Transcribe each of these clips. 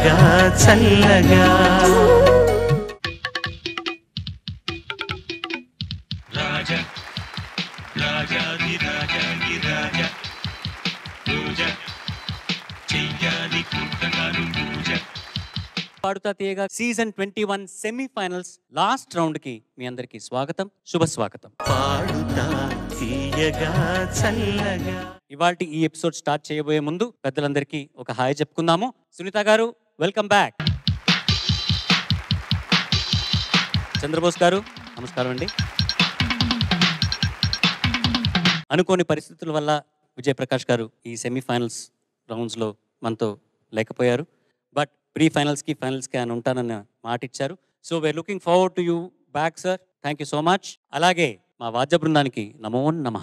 తీయగా చల్లగా Paadutha Theeyaga season twenty one semifinals last round కి మీ అందరికి స్వాగతం శుభ స్వాగతం పాడుతా తీయగా చల్లగా ఇవాళ ఈ ఎపిసోడ్ స్టార్ట్ చేయబోయే ముందు పెద్దలందరికీ ఒక హాయ్ చెప్పుకుందాము సునీత గారు వెల్కమ్ బ్యాక్ చంద్రబోస్ గారు నమస్కారం అండి అనుకోని పరిస్థితుల వల్ల విజయప్రకాష్ గారు ఈ సెమీఫైనల్స్ రౌండ్స్లో మనతో లేకపోయారు బట్ ప్రీ ఫైనల్స్కి ఫైనల్స్కి ఆయన ఉంటానని మాట ఇచ్చారు so we're looking forward to you back sir thank you so much అలాగే మా వాద్య బృందానికి నమో నమ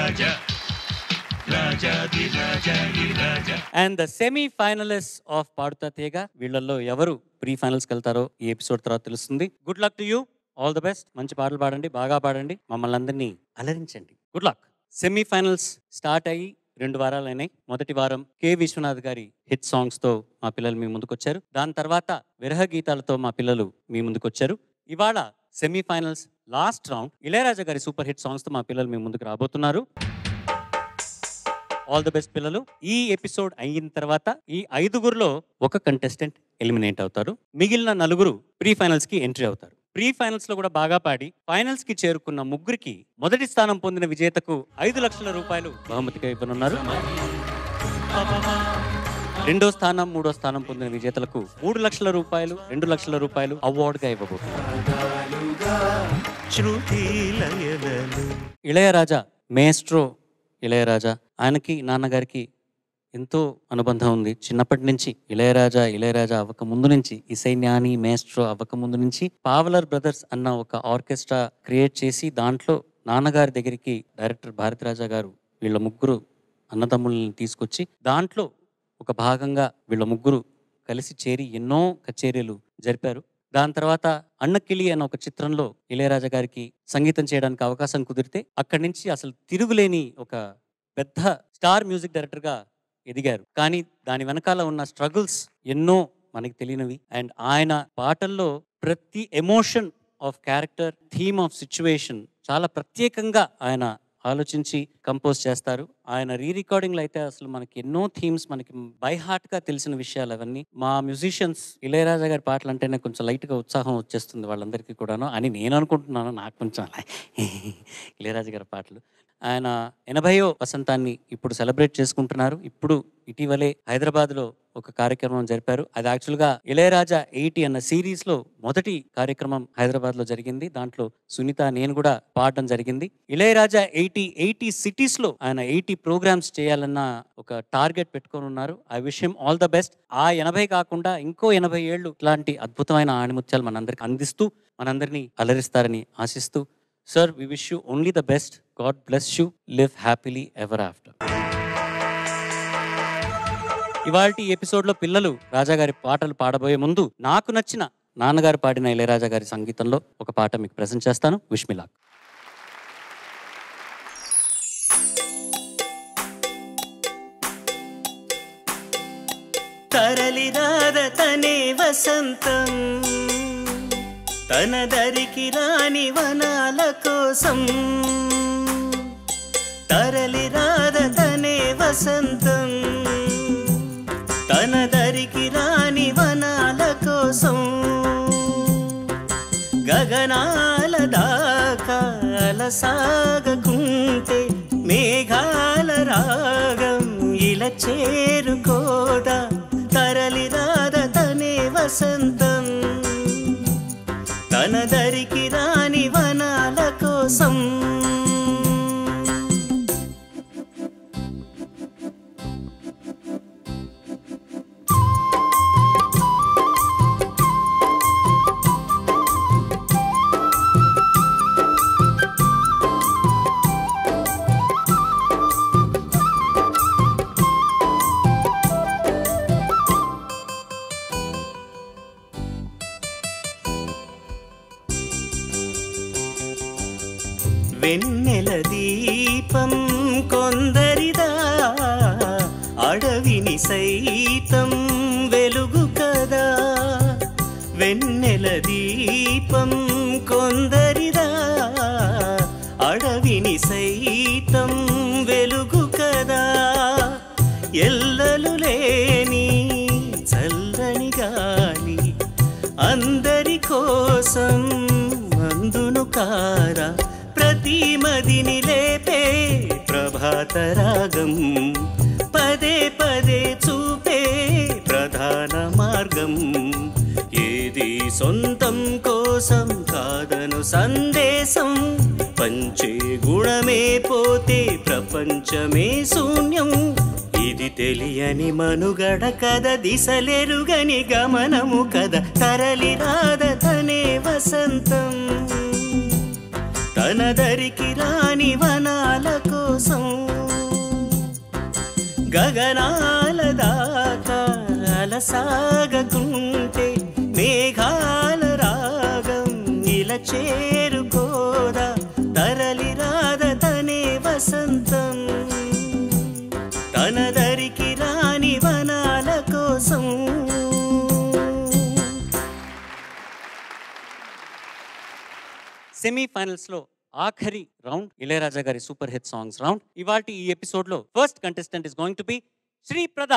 and the semifinalist of Paadutha Theega వీళ్ళల్లో ఎవరు ప్రీ ఫైనల్స్కి వెళ్తారో ఈ ఎపిసోడ్ తర్వాత తెలుస్తుంది good luck to you all the best మంచి పాటలు పాడండి బాగా పాడండి మమ్మల్ని అందరినీ అలరించండి good luck semifinals start అయ్యి రెండు వారాలు అయినాయి మొదటి వారం కె విశ్వనాథ్ గారి హిట్ సాంగ్స్ తో మా పిల్లలు మీ ముందుకు వచ్చారు దాని తర్వాత విరహ గీతాలతో మా పిల్లలు మీ ముందుకు వచ్చారు ఇవాళ semifinals last round Ilaiyaraaja గారి సూపర్ హిట్ సాంగ్స్ తో మా పిల్లలు మీ ముందుకు రాబోతున్నారు ఆల్ ది బెస్ట్ పిల్లలు ఈ ఎపిసోడ్ అయిన తర్వాత ఈ ఐదుగురులో ఒక కంటెస్టెంట్ ఎలిమినేట్ అవుతారు మిగిలిన నలుగురు ప్రీ ఫైనల్స్ కి ఎంట్రీ అవుతారు ప్రీ ఫైనల్స్ లో కూడా బాగా పాడి ఫైనల్స్ కి చేరుకున్న ముగ్గురికి మొదటి స్థానం పొందిన విజేతకు ఐదు లక్షల రూపాయలు బహుమతిగా ఇవ్వనున్నారు రెండో స్థానం మూడో స్థానం పొందిన విజేతలకు మూడు లక్షల రూపాయలు రెండు లక్షల రూపాయలు అవార్డ్ గా ఇవ్వబోతున్నారు శృతి లయలలో ఇళయరాజా మేస్ట్రో ఇళయరాజా ఆయనకి నాన్నగారికి ఎంతో అనుబంధం ఉంది చిన్నప్పటి నుంచి ఇళయరాజా ఇళయరాజా అవ్వక ముందు నుంచి ఇసైన్యాని మేస్ట్రో అవ్వక ముందు నుంచి పావలర్ బ్రదర్స్ అన్న ఒక ఆర్కెస్ట్రా క్రియేట్ చేసి దాంట్లో నాన్నగారి దగ్గరికి డైరెక్టర్ భారతిరాజా గారు వీళ్ళ ముగ్గురు అన్నదమ్ముల్ని తీసుకొచ్చి దాంట్లో ఒక భాగంగా వీళ్ళ ముగ్గురు కలిసి చేరి ఎన్నో కచేరీలు జరిపారు దాని తర్వాత అన్నకిలి అన్న ఒక చిత్రంలో ఇళయరాజా గారికి సంగీతం చేయడానికి అవకాశం కుదిరితే అక్కడి నుంచి అసలు తిరుగులేని ఒక పెద్ద స్టార్ మ్యూజిక్ డైరెక్టర్గా ఎదిగారు కానీ దాని వెనకాల ఉన్న స్ట్రగుల్స్ ఎన్నో మనకి తెలియనివి అండ్ ఆయన పాటల్లో ప్రతి emotion of character theme of situation చాలా ప్రత్యేకంగా ఆయన ఆలోచించి కంపోజ్ చేస్తారు ఆయన రీ రికార్డింగ్లో అయితే అసలు మనకి ఎన్నో థీమ్స్ మనకి బై హార్ట్ గా తెలిసిన విషయాలు అవన్నీ మా మ్యూజిషియన్స్ ఇళయరాజా గారి పాటలు అంటేనే కొంచెం లైట్ గా ఉత్సాహం వచ్చేస్తుంది వాళ్ళందరికీ కూడాను అని నేను అనుకుంటున్నాను నాకు కొంచెం అలా ఇళయరాజా గారి పాటలు ఆయన ఎనభైయో వసంతాన్ని ఇప్పుడు సెలబ్రేట్ చేసుకుంటున్నారు ఇప్పుడు ఇటీవలే హైదరాబాద్లో ఒక కార్యక్రమం జరిపారు అది యాక్చువల్గా ఇళయరాజా ఎయిటీ అన్న సిరీస్లో మొదటి కార్యక్రమం హైదరాబాద్లో జరిగింది దాంట్లో సునీత నేను కూడా పాడడం జరిగింది ఇళయరాజా ఎయిటీ ఎయిటీ సిటీస్లో ఆయన ఎయిటీ ప్రోగ్రామ్స్ చేయాలన్న ఒక టార్గెట్ పెట్టుకొని ఉన్నారు ఆ విషయం ఆల్ ద బెస్ట్ ఆ ఎనభై కాకుండా ఇంకో ఎనభై ఏళ్ళు ఇట్లాంటి అద్భుతమైన ఆణిముత్యాలు మనందరికి అందిస్తూ మనందరినీ అలరిస్తారని ఆశిస్తూ sir we wish you only the best God bless you live happily ever after ఇవాళ ఎపిసోడ్ లో పిల్లలు రాజా గారి పాటలు పాడబోయే ముందు నాకు నచ్చిన నాన్నగారు పాడిన ఇళయరాజా గారి సంగీతంలో ఒక పాట మీకు ప్రజెంట్ చేస్తాను విష్మిలాక్ తరలిరాద తనే వసంతం తన దరికి రాని వనాల కోసం తరలిరాద తనే వసంతం తన దరికి రాని వనాల కోసం గగనాల దాకా సాగకుంటే మేఘాల రాగం ఇలా చేరుకోదా తరలిరాద తనే వసంతం తన దరికి రాని వనాల కోసం వెన్నెల దీపం కొందరిదా అడవిని సైతం వెలుగు కదా వెన్నెల దీపం కొందరిదా అడవిని సైతం వెలుగు కదా ఎల్లలు లేని చల్లని గాలి అందరి కోసం అందును కారా ప్రతి మదిని లేపే ప్రభాత రాగం పదే పదే చూపే ప్రధాన మార్గం ఏది సొంతం కోసం కాదను సందేశం పంచే గుణమే పోతే ప్రపంచమే శూన్యం ఇది తెలియని మనుగడ కద దిశలెరుగని గమనము కద తరలి రాదతనే వసంతం తన దరికి రాని వనాల కోసం గగనాల దాకా అలసాగకుంటే మేఘాల రాగం ఇలా చేరుకోదా తరలి రాదతనే వసంతం తన దరికి రాని వనాల కోసం సెమీఫైనల్స్ లో ఆఖరి రౌండ్ ఇళయరాజా గారి సూపర్ హిట్ సాంగ్స్ రౌండ్ ఇవాటి ఈ ఎపిసోడ్ లో first contestant is going to be Sripradha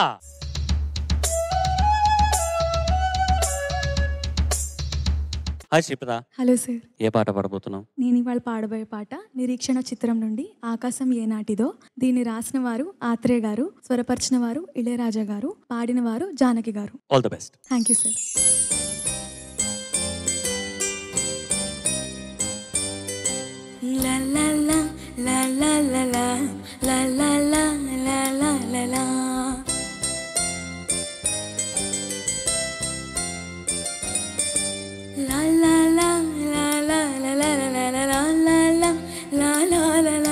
hi Sripradha hello sir ఏ పాట పాడబోతున్నావు నేను ఇవాళ పాడబోయే పాట నిరీక్షణ చిత్రం నుండి ఆకాశం ఏనాటిదో దీన్ని రాసిన వారు ఆత్రేయ గారు స్వరపరిచిన వారు ఇళయరాజా గారు పాడిన వారు జానకి గారు all the best thank you sir La la la la la la la la la la la la la la La la la la la la la la la la la la la la la la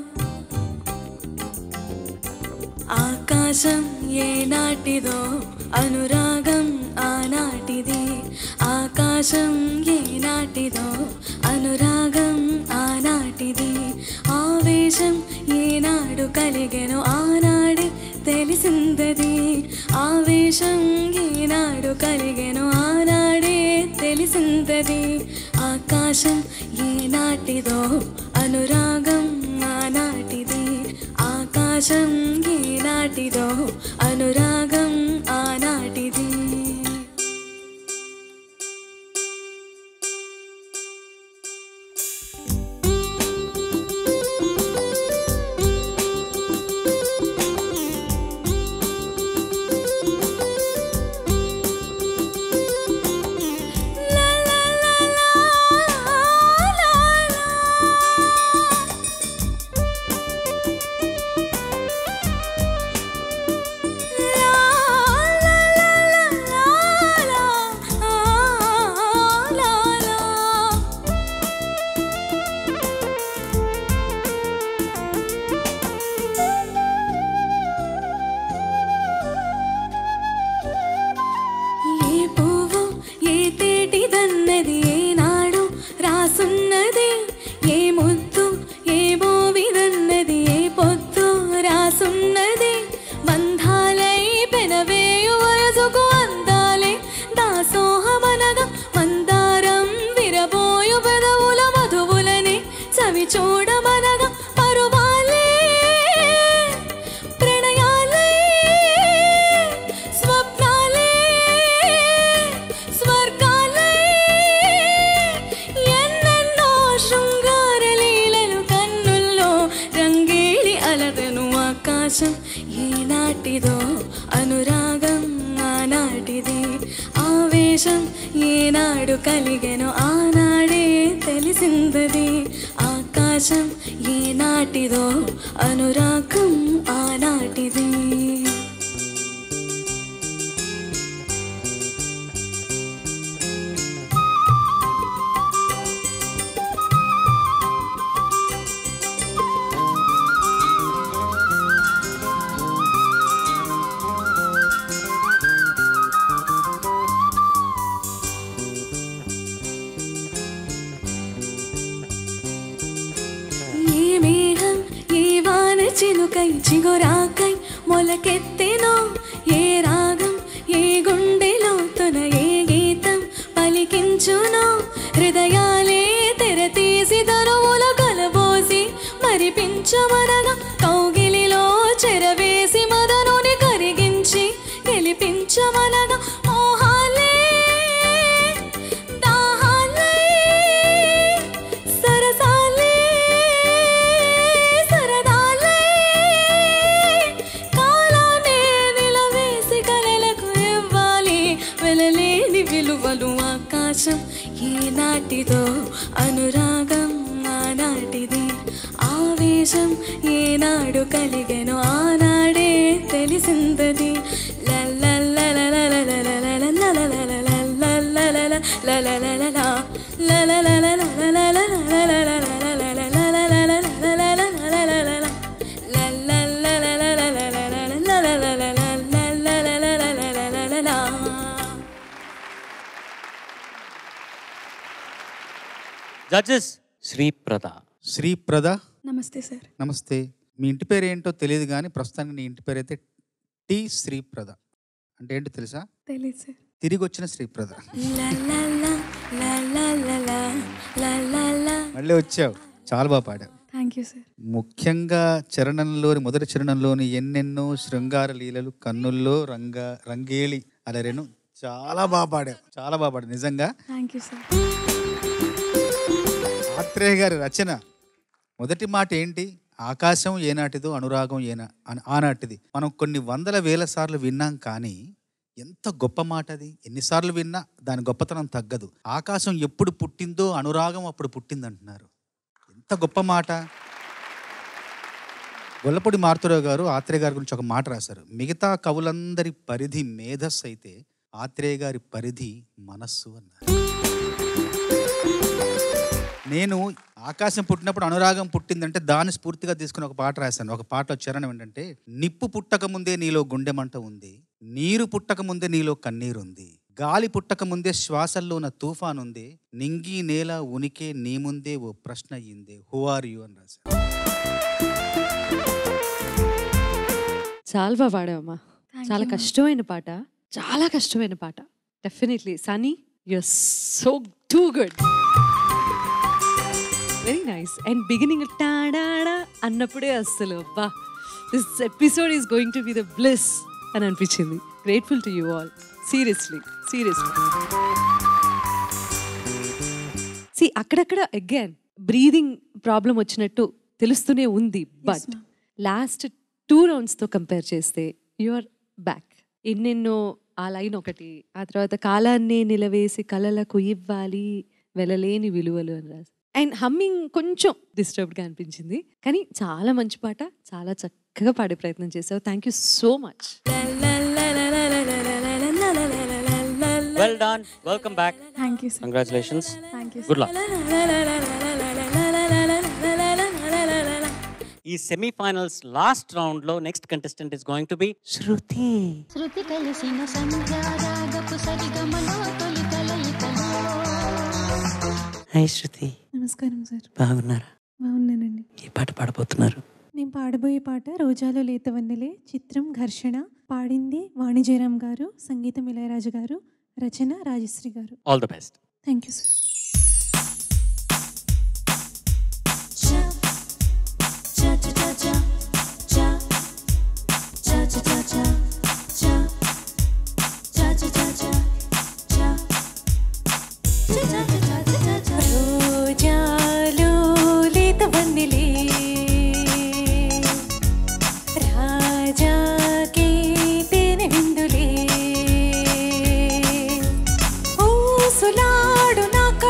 ఆకాశం ఏనాటిదో అనురాగం ఆనాటిది ఆకాశం ఏనాటిదో అనురాగం ఆనాటిది ఆవేశం ఏనాడు కలిగెను ఆనాడే తెలిసిందది ఆవేశం ఏనాడు కలిగెను ఆనాడే తెలిసిందది ఆకాశం ఏనాటిదో అనురాగం ఆనాటిది ఆకాశం ఏనాటిదో అనురాగం ఆనాటిది ఏ పువ్వు ఏ తేటిదన్నది ఏనాడు రాసున్నది ఏ ముద్దు ఏ మోవిదన్నది ఏ పొద్దు రాసున్నది బంధాలై పెనవేయు వయసుకు అందాలే దాసోహమనగా మందారం విరబోయు పెదవుల మధువులని చవి చూడమనగా పరువాలే ప్రణయాలే స్వప్నాలే స్వర్గాలే ఎన్నెన్నో శృంగార లీలలు కన్నుల్లో రంగేళి అలదను ఆకాశం ఏనాటిదో అనురాగం ఆనాటిది ఆవేశం ఏనాడు కలిగెను ఆనాడే తెలిసిందది ఆకాశం ఏనాటిదో అనురాగం ఆనాటిది ఏ మేఘం ఏ వాన చినుకై చిగురాకై మొలకెత్తెనో ఏ రాగం ఏ గుండెలో తొన ఏ గీతం పలికెనో కనిపించును హృదయాలే తెరతీసి తరువుల కలబోసి మరిపించమనగా కౌగిలిలో చెరవేసి మదనుని కరిగించి గెలిపించమనగా మోహాలే దాహాలే సరసాలే సరదాలే కాలానే నిలవేసి కలలకు ఇవ్వాలి వెలలేని విలువలు ఆకాశం ఏనాటిదో అనురాగం ఆనాటిది ఆవేశం ఏనాడు కలిగెను ఆనాడే తెలిసిందది జడ్జెస్ శ్రీప్రద శ్రీప్రద నమస్తే సార్ నమస్తే మీ ఇంటి పేరు ఏంటో తెలియదు కానీ ప్రస్తుతానికి నీ ఇంటి పేరు అయితే టి శ్రీప్రద అంటే ఏంటో తెలుసా తెలియదు సార్ తిరిగి వచ్చిన శ్రీప్రద మళ్ళీ వచ్చావు చాలా బాగా పాడావు థ్యాంక్ యూ సార్ ముఖ్యంగా చరణంలోని మొదటి చరణంలోని ఎన్నెన్నో శృంగార లీలలు కన్నుల్లో రంగ రంగేళి అలరెను చాలా బాగా పాడావు చాలా బాగా పాడావు నిజంగా థ్యాంక్ యూ సార్ ఆత్రేయ గారి రచన మొదటి మాట ఏంటి ఆకాశం ఏనాటిదో అనురాగం ఏనా అని ఆనాటిది మనం కొన్ని వందల వేల సార్లు విన్నాం కానీ ఎంత గొప్ప మాట అది ఎన్నిసార్లు విన్నా దాని గొప్పతనం తగ్గదు ఆకాశం ఎప్పుడు పుట్టిందో అనురాగం అప్పుడు పుట్టింది అంటున్నారు ఎంత గొప్ప మాట గొల్లపూడి మారుతురావు గారు ఆత్రేయ గారి గురించి ఒక మాట రాశారు మిగతా కవులందరి పరిధి మేధస్సు అయితే ఆత్రేయ గారి పరిధి మనస్సు అన్నారు నేను ఆకాశం పుట్టినప్పుడు అనురాగం పుట్టిందంటే దాన్ని స్ఫూర్తిగా తీసుకుని ఒక పాట రాశాను ఒక పాట చరణం ఏంటంటే నిప్పు పుట్టక ముందే నీలో గుండె మంట ఉంది నీరు పుట్టక ముందే నీలో కన్నీరు ఉంది గాలి పుట్టక ముందే శ్వాసల్లో ఉన్న తుఫాన్ ఉంది నింగి నేల ఉనికే నీ ముందే ఓ ప్రశ్న అయ్యిందే హూ ఆర్ యు అని రాశాను చాలా బాగా పాడావమ్మా Thank చాలా you, ma'am. కష్టమైన పాట చాలా కష్టమైన పాట డెఫినెట్లీ సనీ you're so too good very nice and beginning టాడా అన్నప్పుడే అస్సలు అబ్బా this episode is going to be the bless అని అనిపించింది grateful to you all seriously seriously సి అక్కడక్కడ అగైన్ బ్రీదింగ్ ప్రాబ్లం వచ్చినట్టు తెలుస్తూనే ఉంది బట్ ma'am. లాస్ట్ టూ రౌండ్స్తో కంపేర్ చేస్తే యువర్ బ్యాక్ ఎన్నెన్నో ఆ లైన్ ఒకటి ఆ తర్వాత కాలాన్నే నిలవేసి కలలకు ఇవ్వాలి వెలలేని విలువలు అని రాసి అండ్ హమ్మింగ్ కొంచెం డిస్టర్బ్డ్గా అనిపించింది కానీ చాలా మంచి పాట చాలా చక్కగా పాడే ప్రయత్నం చేసావు thank you so much well done welcome back thank you sir congratulations thank you good luck ఈ సెమీఫైనల్స్ లాస్ట్ రౌండ్ లో next contestant is going to be Shruti శృతి కలిసిన సంధ్యారాగపు సరిగమలో తొలి కలయికలో హాయ్ శృతి నమస్కారం సార్ బాగున్నారా బాగున్నానండి ఏ పాట పాడబోతున్నారు నేను పాడబోయే పాట రోజాలో లేత వన్నెలే చిత్రం ఘర్షణ పాడింది వాణిజయరామ్ గారు సంగీతం ఇళయరాజు గారు రచన రాజశ్రీ గారు all the best thank you sir రోజాలో లేత వన్నెలే రాజాకి తేనె విందులే ఊసులాడు నా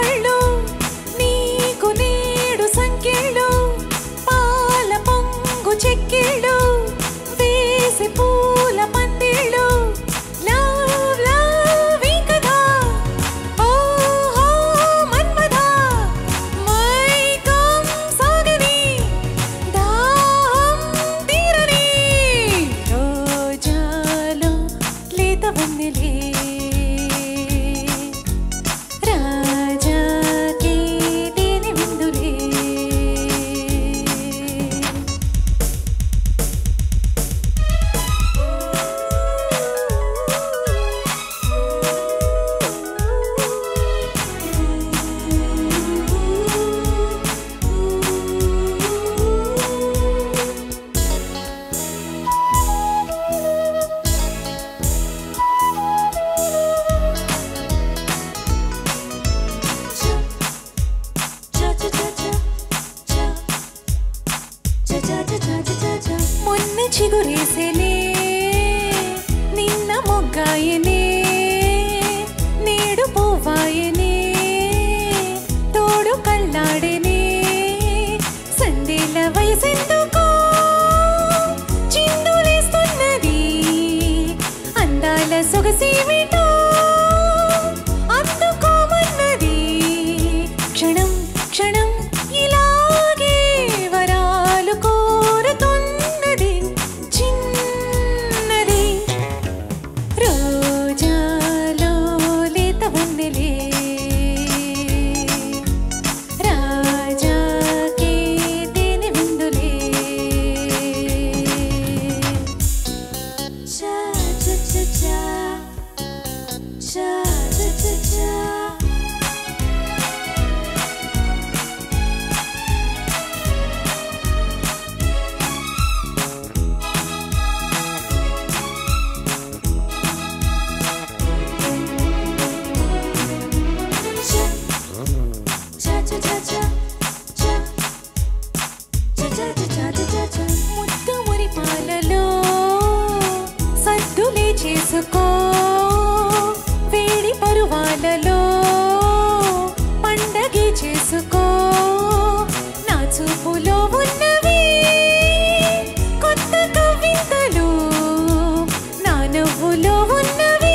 చేసుకో నా చూపులో ఉన్నవి కొత్త కవితలు నా నవ్వులో ఉన్నవి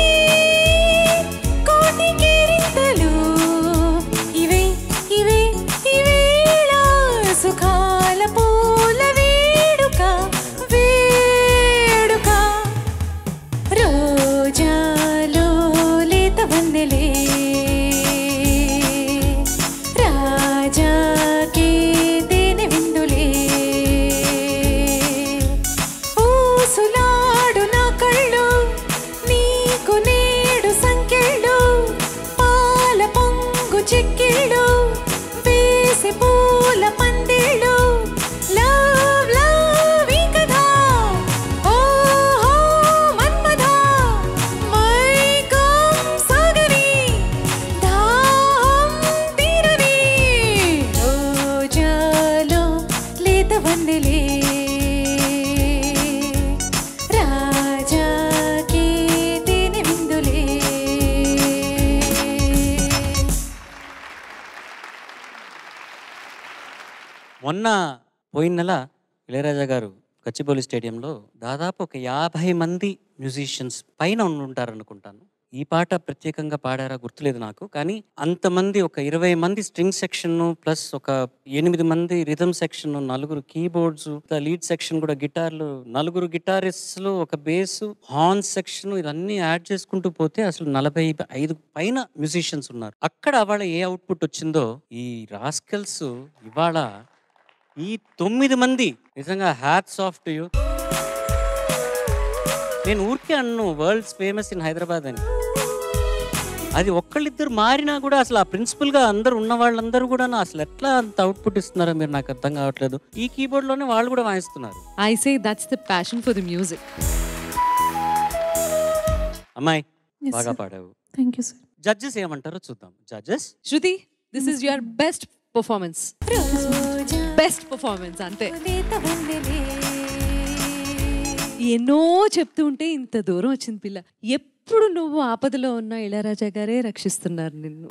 కోటి గిరితలు ఇవే ఇవే ఇవేళ సుఖాల పూల వేడుక వేడుక రోజాలో లేత వందలే రాజాకే తేనె విందులే ఊసులాడు నా కళ్ళు నీకు నేడు సంకెళ్ళు పాల పొంగు చెక్కిళ్ళు వేసి పూల పందిళ్ళు లవ్ లవ్ ఈ కథ ఓహో మన్మథ మైకం సాగరి దాహం తీరని రోజాలో లేత వందలే రాజాకి తేనె విందులే మొన్న పోయిన నెల ఇళయరాజా గారు గచ్చిబౌలి స్టేడియంలో దాదాపు ఒక యాభై మంది మ్యూజిషియన్స్ పైన ఉంటారు అనుకుంటాను ఈ పాట ప్రత్యేకంగా పాడారా గుర్తులేదు నాకు కానీ అంతమంది ఒక ఇరవై మంది స్ట్రింగ్ సెక్షన్ ప్లస్ ఒక ఎనిమిది మంది రిథమ్ సెక్షన్ నలుగురు కీబోర్డ్స్ లీడ్ సెక్షన్ కూడా గిటార్లు నలుగురు గిటారిస్టులు ఒక బేసు హార్న్ సెక్షన్ ఇవన్నీ యాడ్ చేసుకుంటూ పోతే అసలు నలభై ఐదు పైన మ్యూజిషియన్స్ ఉన్నారు అక్కడ వాళ్ళ ఏ అవుట్పుట్ వచ్చిందో ఈ రాస్కెల్స్ ఇవాళ ఈ తొమ్మిది మంది నిజంగా హ్యాట్స్ ఆఫ్ టు యూ నేను ఊరికే అన్ను వరల్డ్స్ ఫేమస్ ఇన్ హైదరాబాద్ అని అది ఒక్కళ్ళిద్దరు మారినా కూడా అసలు ఆ ప్రిన్సిపల్ గా అందరు ఉన్న వాళ్ళందరూ కూడా అసలు ఎట్లా అంత అవుట్పుట్ ఇస్తున్నారో మీరు నాకు అర్థం కావట్లేదు ఈ కీబోర్డ్ లోనే వాళ్ళు కూడా వాయిస్తున్నారు I say that's the passion for the music అమ్మాయి Yes, బాగా sir. పాడావు థ్యాంక్ యూ సార్ జడ్జెస్ ఏమంటారో చూద్దాం judges Shruti this is your best performance రోజా బెస్ట్ పర్ఫార్మెన్స్ అంతే లేత వందలే ఎన్నో చెప్తూ ఉంటే ఇంత దూరం వచ్చింది పిల్ల ఎప్పుడు నువ్వు ఆపదలో ఉన్న ఇళయరాజా గారే రక్షిస్తున్నారు నిన్ను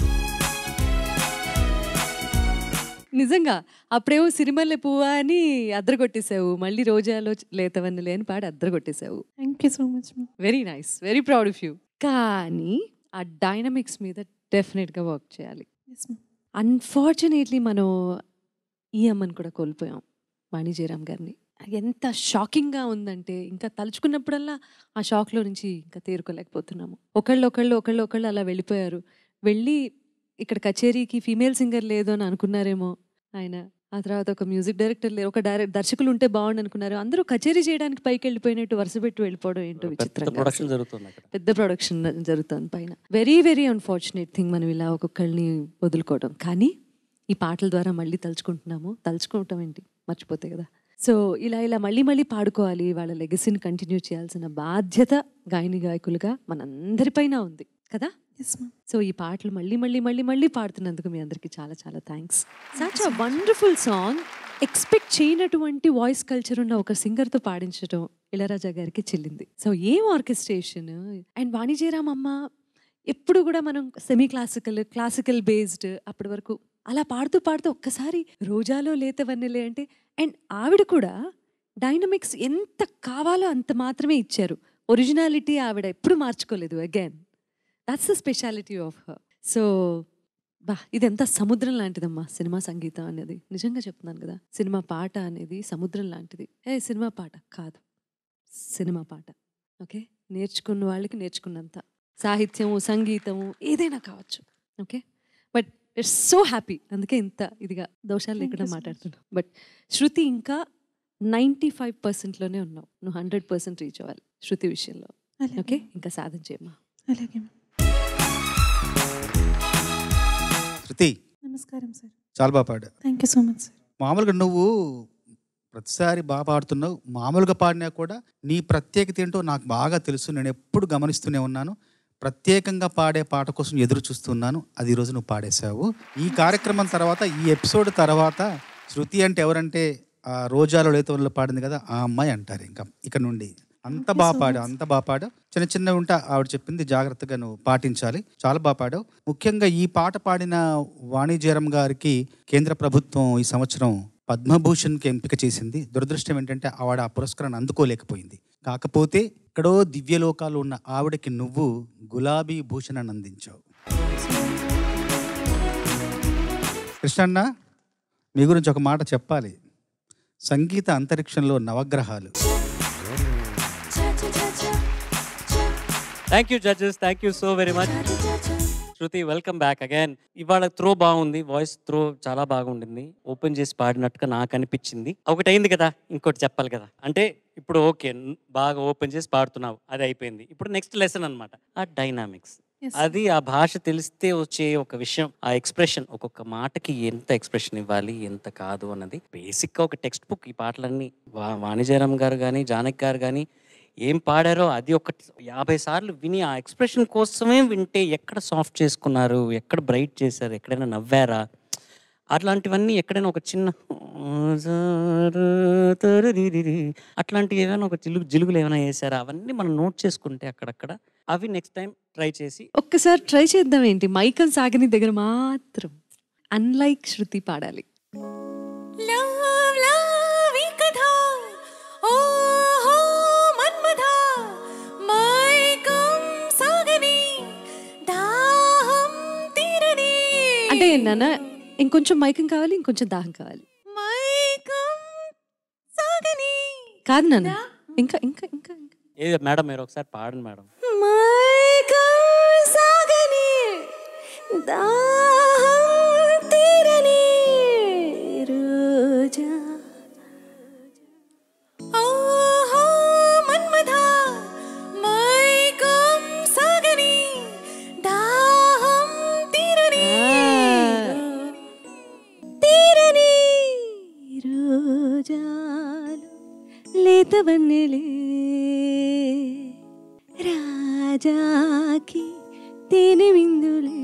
నిజంగా అప్పుడేమో సిరిమల్లె పువ్వా అని అద్దరగొట్టేశావు మళ్ళీ రోజాలో లేతవన్నలే అని పాడి అద్దరగొట్టేశావు thank you so much ma'am very nice very proud of you కానీ ఆ డైనమిక్స్ మీద డెఫినెట్గా వర్క్ చేయాలి ఎస్ మ్యామ్ అన్ఫార్చునేట్లీ మనం ఈ అమ్మని కూడా కోల్పోయాం వాణి జయరామ్ గారిని ఎంత షాకింగ్గా ఉందంటే ఇంకా తలుచుకున్నప్పుడల్లా ఆ షాక్లో నుంచి ఇంకా తేరుకోలేకపోతున్నాము ఒకళ్ళు ఒకళ్ళు ఒకళ్ళు ఒకళ్ళు అలా వెళ్ళిపోయారు వెళ్ళి ఇక్కడ కచేరీకి ఫీమేల్ సింగర్ లేదు అని అనుకున్నారేమో ఆయన ఆ తర్వాత ఒక మ్యూజిక్ డైరెక్టర్ లేరు ఒక డైరెక్ట్ దర్శకులు ఉంటే బాగుండు అనుకున్నారు అందరూ కచేరీ చేయడానికి పైకి వెళ్ళిపోయినట్టు వరుస పెట్టి వెళ్ళిపోవడం ఏంటో పెద్ద విచిత్రంగా ప్రొడక్షన్ జరుగుతుంది అక్కడ పెద్ద ప్రొడక్షన్ జరుగుతుంది పైన వెరీ వెరీ అన్ఫార్చునేట్ థింగ్ మనం ఇలా ఒక్కొక్కళ్ళని వదులుకోవడం కానీ ఈ పాటల ద్వారా మళ్ళీ తలుచుకుంటున్నాము తలుచుకోవటం ఏంటి మర్చిపోతే కదా సో ఇలా ఇలా మళ్ళీ మళ్ళీ పాడుకోవాలి వాళ్ళ లెగసీని కంటిన్యూ చేయాల్సిన బాధ్యత గాయని గాయకులుగా మనందరిపైన ఉంది కదా ఎస్ మ్యామ్ సో ఈ పాటలు మళ్ళీ మళ్ళీ మళ్ళీ మళ్ళీ పాడుతున్నందుకు మీ అందరికీ చాలా చాలా thanks such a wonderful song expect చేయనటువంటి వాయిస్ కల్చర్ ఉన్న ఒక సింగర్తో పాడించడం ఇళరాజా గారికి చెల్లింది సో ఏం ఆర్కెస్ట్రేషన్ అండ్ వాణి జయరామ్ అమ్మ ఎప్పుడు కూడా మనం సెమీ క్లాసికల్ క్లాసికల్ బేస్డ్ అప్పటి వరకు అలా పాడుతూ పాడుతూ ఒక్కసారి రోజాలో లేత వన్నెలే అంటే అండ్ ఆవిడ కూడా డైనమిక్స్ ఎంత కావాలో అంత మాత్రమే ఇచ్చారు ఒరిజినాలిటీ ఆవిడ ఎప్పుడు మార్చుకోలేదు again that's the speciality of her so బా ఇది ఎంత సముద్రం లాంటిదమ్మా సినిమా సంగీతం అనేది నిజంగా చెప్తున్నాను కదా సినిమా పాట అనేది సముద్రం లాంటిది ఏ సినిమా పాట కాదు సినిమా పాట ఓకే నేర్చుకున్న వాళ్ళకి నేర్చుకున్నంత సాహిత్యము సంగీతము ఏదైనా కావచ్చు okay but it's so happy అందుకే ఇంత ఇదిగా దోషాలు Thank లేకుండా you so much. మాట్లాడుతున్నావు బట్ శృతి ఇంకా నైంటీ ఫైవ్ పర్సెంట్లోనే ఉన్నావు నువ్వు హండ్రెడ్ పర్సెంట్ రీచ్ అవ్వాలి శృతి విషయంలో అలాగే ఓకే ఇంకా సాధన చేయమ్మా అలాగే మ్యామ్ శృతి నమస్కారం సార్ చాలా బాగా పాడా thank you so much sir మామూలుగా నువ్వు ప్రతిసారి బాగా పాడుతున్నావు మామూలుగా పాడినా కూడా నీ ప్రత్యేకత ఏంటో నాకు బాగా తెలుసు నేను ఎప్పుడు గమనిస్తూనే ఉన్నాను ప్రత్యేకంగా పాడే పాట కోసం ఎదురు చూస్తున్నాను అది ఈరోజు నువ్వు పాడేశావు ఈ కార్యక్రమం తర్వాత ఈ ఎపిసోడ్ తర్వాత శృతి అంటే ఎవరంటే ఆ రోజాలో లేతవల్లో పాడింది కదా ఆ అమ్మాయి అంటారు ఇంకా ఇక నుండి అంత Okay, బాగా so పాడావు much. అంత బాగా పాడావు చిన్న చిన్న ఉంటే ఆవిడ చెప్పింది జాగ్రత్తగా నువ్వు పాటించాలి చాలా బాగా పాడావు ముఖ్యంగా ఈ పాట పాడిన వాణిజ్యరం గారికి కేంద్ర ప్రభుత్వం ఈ సంవత్సరం పద్మభూషణ్కి ఎంపిక చేసింది దురదృష్టం ఏంటంటే ఆవిడ ఆ పురస్కారాన్ని అందుకోలేకపోయింది కాకపోతే ఎక్కడో దివ్యలోకాలు ఉన్న ఆవిడకి నువ్వు గులాబీ భూషణాన్ని అందించావు కృష్ణన్న మీ గురించి ఒక మాట చెప్పాలి సంగీత అంతరిక్షంలో నవగ్రహాలు thank you judges thank you so very much Shruti welcome back again ఇవాళ త్రో బాగుంది వాయిస్ త్రో చాలా బాగుండింది ఓపెన్ చేసి పాడినట్టుగా నాకు అనిపించింది ఒకటి అయింది కదా ఇంకోటి చెప్పాలి కదా అంటే ఇప్పుడు ఓకే బాగా ఓపెన్ చేసి పాడుతున్నావు అది అయిపోయింది ఇప్పుడు నెక్స్ట్ లెసన్ అన్నమాట ఆ డైనామిక్స్ Yes. అది ఆ భాష తెలిస్తే వచ్చే ఒక విషయం ఆ ఎక్స్ప్రెషన్ ఒక్కొక్క మాటకి ఎంత ఎక్స్ప్రెషన్ ఇవ్వాలి ఎంత కాదు అన్నది బేసిక్గా ఒక టెక్స్ట్ బుక్ ఈ పాటలన్నీ వా వాణిజ్యరామ్ గారు కానీ జానక్ గారు కానీ ఏం పాడారో అది ఒక యాభై సార్లు విని ఆ ఎక్స్ప్రెషన్ కోసమే వింటే ఎక్కడ సాఫ్ట్ చేసుకున్నారు ఎక్కడ బ్రైట్ చేశారు ఎక్కడైనా నవ్వారా అట్లాంటివన్నీ ఎక్కడైనా ఒక చిన్న అట్లాంటివి ఏమైనా ఒక జిలుగు జిలుగులు ఏమైనా వేసారా అవన్నీ మనం నోట్ చేసుకుంటే అక్కడక్కడ అవి నెక్స్ట్ టైం ట్రై చేసి ఒక్కసారి ట్రై చేద్దాం ఏంటి మైకల్ సాగని దగ్గర మాత్రం అన్లైక్ శృతి పాడాలి లవ్ లవ్ కథా ఓహో మన్మథ మైకం సాగని దాహం తీరని అంటే నాన్న ఇంకొంచెం మైకం కావాలి ఇంకొంచెం దాహం కావాలి మైకం సాగని కాదు నాన్న ఇంకా ఇంకా ఇంకా ఇంకా. ఏ మేడం మీరు ఒకసారి పాడండి మేడం మైకం సాగని దాహం తీరని రోజా ఓహో మన్మథ మైకం సాగని దాహం తీరని తీరని రోజాలు లేతవన్నెలే రాజాకి తేనె విందులే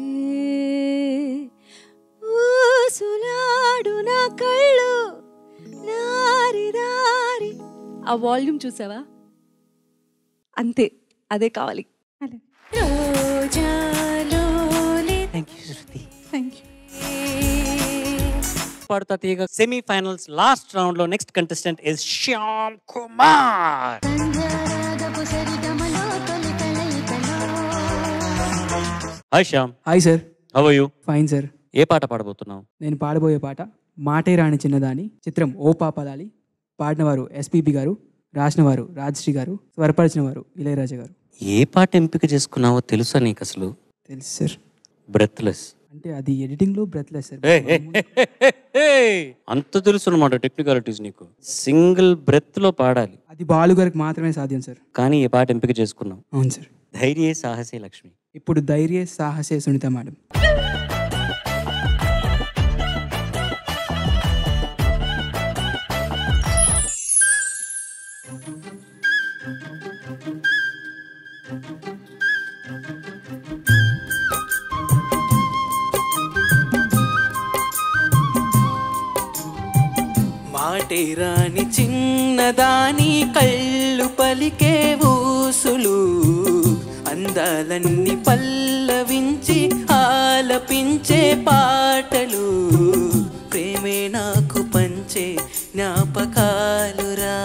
ఊసులాడు నా కళ్ళు దారి దారి ఆ వాల్యూమ్ చూసావా అంతే అదే కావాలి అలాగే రోజాలో thank you Shruti thank you Paadutha Theeyaga semifinals last round లో next contestant is Shyam Kumar సంధ్యారాగపు సరిగమలో తొలి కలయికలో hi Shyam hi sir how you fine sir ఏ పాట పాడబోతున్నావు నేను పాడబోయే పాట మాటే రాణి చిన్నదాని చిత్రం ఓ పాపలాలి పాడిన వారు ఎస్పీబి గారు రాసిన వారు రాజశ్రీ గారు స్వరపరిచిన వారు ఇళయరాజా గారు ఏ పాట ఎంపిక చేసుకున్నావో తెలుసా నీకు అసలు తెలుసు సార్ బ్రెత్లెస్ అంటే అది ఎడిటింగ్లో బ్రెత్లెస్ సార్ అంత తెలుసు అనమాట టెక్నికాలిటీస్ నీకు సింగిల్ బ్రెత్ లో పాడాలి అది బాలు గారికి మాత్రమే సాధ్యం సార్ కానీ ఈ పాట ఎంపిక చేసుకున్నావు అవును సార్ ధైర్యే సాహసే లక్ష్మి ఇప్పుడు ధైర్య సాహసే సునీత మేడం మాటే రాని చిన్నదాని కళ్ళు పలికే ఊసులు అందాలన్నీ పల్లవించి ఆలపించే పాటలు ప్రేమే నాకు పంచే జ్ఞాపకాలురా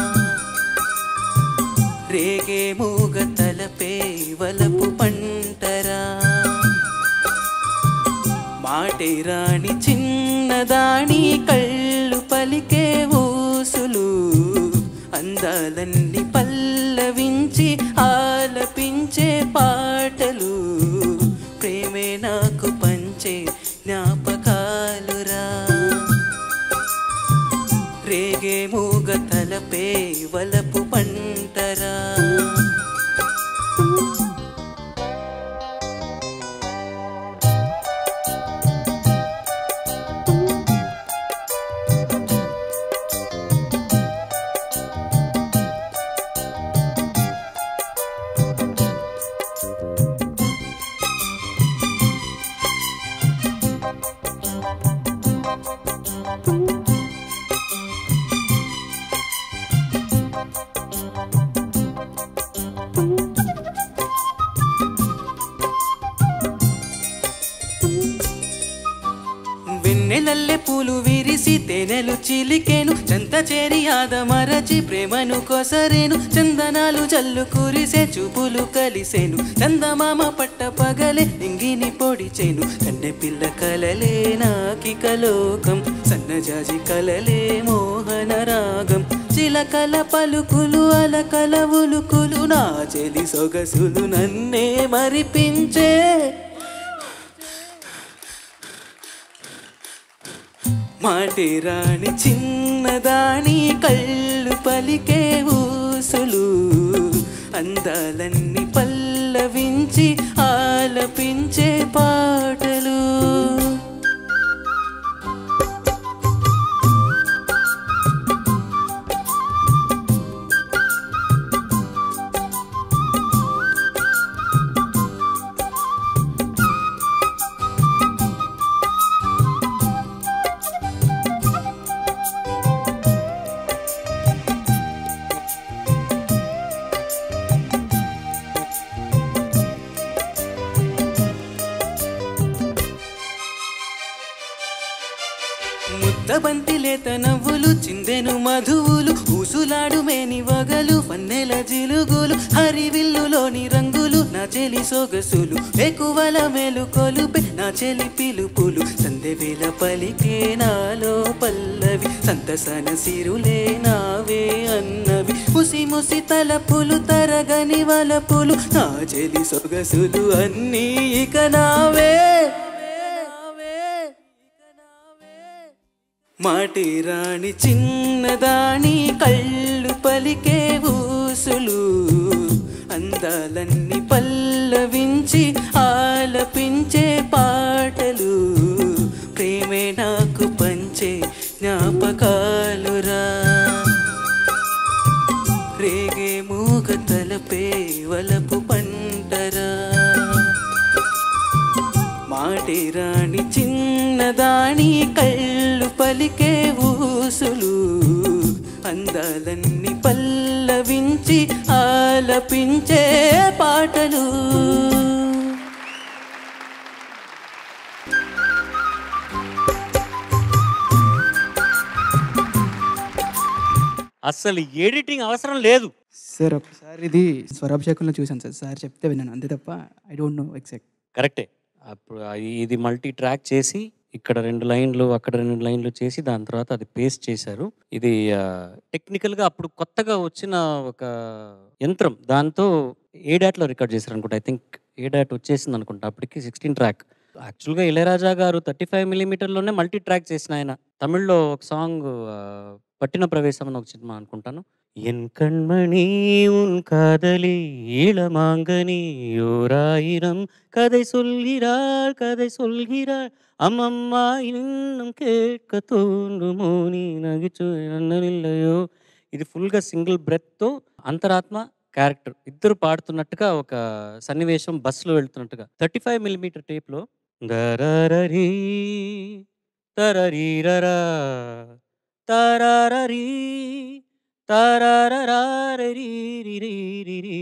రేగే మూగ తలపే వలపు పంటరా మాటే రాణి చిన్నదాని కళ్ళు పలికే ఊసులు అందాలన్నీ పల్లవించి ఆలపించే పాటలు ప్రేమే నాకు పంచే జ్ఞాపకాలురా రేగే మూగ తలపే వలపు పంటరా వెన్నెలల్లె పూలు విరిసి తేనెలు చిలికేను చెంత చేరి ఆదమరచి ప్రేమను కొసరేను చందనాలు జల్లు కురిసే చూపులు కలిసేను చందమామ పట్ట పగలే నింగిని పొడిచేను కన్నె పిల్ల కలలే నాకిక లోకం సన్నజాజి కలలే మోహన రాగం చిలకల పలుకులు అలకల ఉలుకులు నా చెలి సొగసులు నన్నే మరిపించే మాటి రాణి చిన్నదాని కళ్ళు పలికే ఊసులు అందాలన్నీ పల్లవించి ఆలపించే పాటలు ముద్దబంతి లేత నవ్వులు చిందెను మధువులు ఊసులాడు మేని వగలు పన్నెల జిలుగులు హరివిల్లులోని రంగులు నా చెలి సొగసులు ఎక్కువల మేలు కొలుపే నా చెలి పిలుపులు సందెవేల పలికే నాలో పల్లవి సంతసన సిరులే నావే అన్నవి ముసి ముసి తలపులు తరగని వలపులు నా చెలి సొగసులు అన్నీ ఇక నావే మాటి రాణి చిన్నదాని కళ్ళు పలికే ఊసులు అందాలన్నీ పల్లవించి ఆలపించే పాటలు ప్రేమే నాకు పంచే జ్ఞాపకాలురా రేగే మూగ తలపే వలపు పంటరా మాటి రాణి చిన్నదాని కళ్ళు పలికే ఊసులు అందాలన్నీ పల్లవించి ఆలపించే పాటలు అసలు ఎడిటింగ్ అవసరం లేదు సార్ ఒకసారి ఇది స్వరాభిషేకంలో చూశాను సార్ సార్ చెప్తే విన్నాను అంతే తప్ప ఐ డోంట్ నో ఎగ్జాక్ట్ కరెక్టే అప్పుడు అది- ఇది మల్టీ ట్రాక్ చేసి ఇక్కడ రెండు లైన్లు అక్కడ రెండు లైన్లు చేసి దాని తర్వాత అది పేస్ట్ చేశారు ఇది టెక్నికల్గా అప్పుడు కొత్తగా వచ్చిన ఒక యంత్రం దాంతో ఏ డాట్లో రికార్డ్ చేశారు అనుకుంటా ఐ థింక్ ఏ డాట్ వచ్చేసింది అనుకుంటా అప్పటికి సిక్స్టీన్ ట్రాక్ యాక్చువల్గా ఇళయరాజా గారు థర్టీ ఫైవ్ మిల్లీమీటర్లోనే మల్టీ ట్రాక్ చేసిన ఆయన తమిళ్లో ఒక సాంగ్ పట్టిన ప్రవేశం అని ఒక సినిమా అనుకుంటాను என் கண்மணி உன் காதலி இளமாங்கனி ஓராயிரம் கதை சொல்கிறாள் கதை சொல்கிறாள் అమ్మమ్మ ఇన్నం కేట్క తోండుమో నీ నగిచు అన్ననిల్లయో ఇది ఫుల్గా సింగిల్ బ్రెత్తో అంతరాత్మ క్యారెక్టర్ ఇద్దరు పాడుతున్నట్టుగా ఒక సన్నివేశం బస్సులో వెళ్తున్నట్టుగా థర్టీ ఫైవ్ మిల్లీమీటర్ టేప్లో దరరీ తరరీరరా తరారీ తారారారీరీరీరీరీ.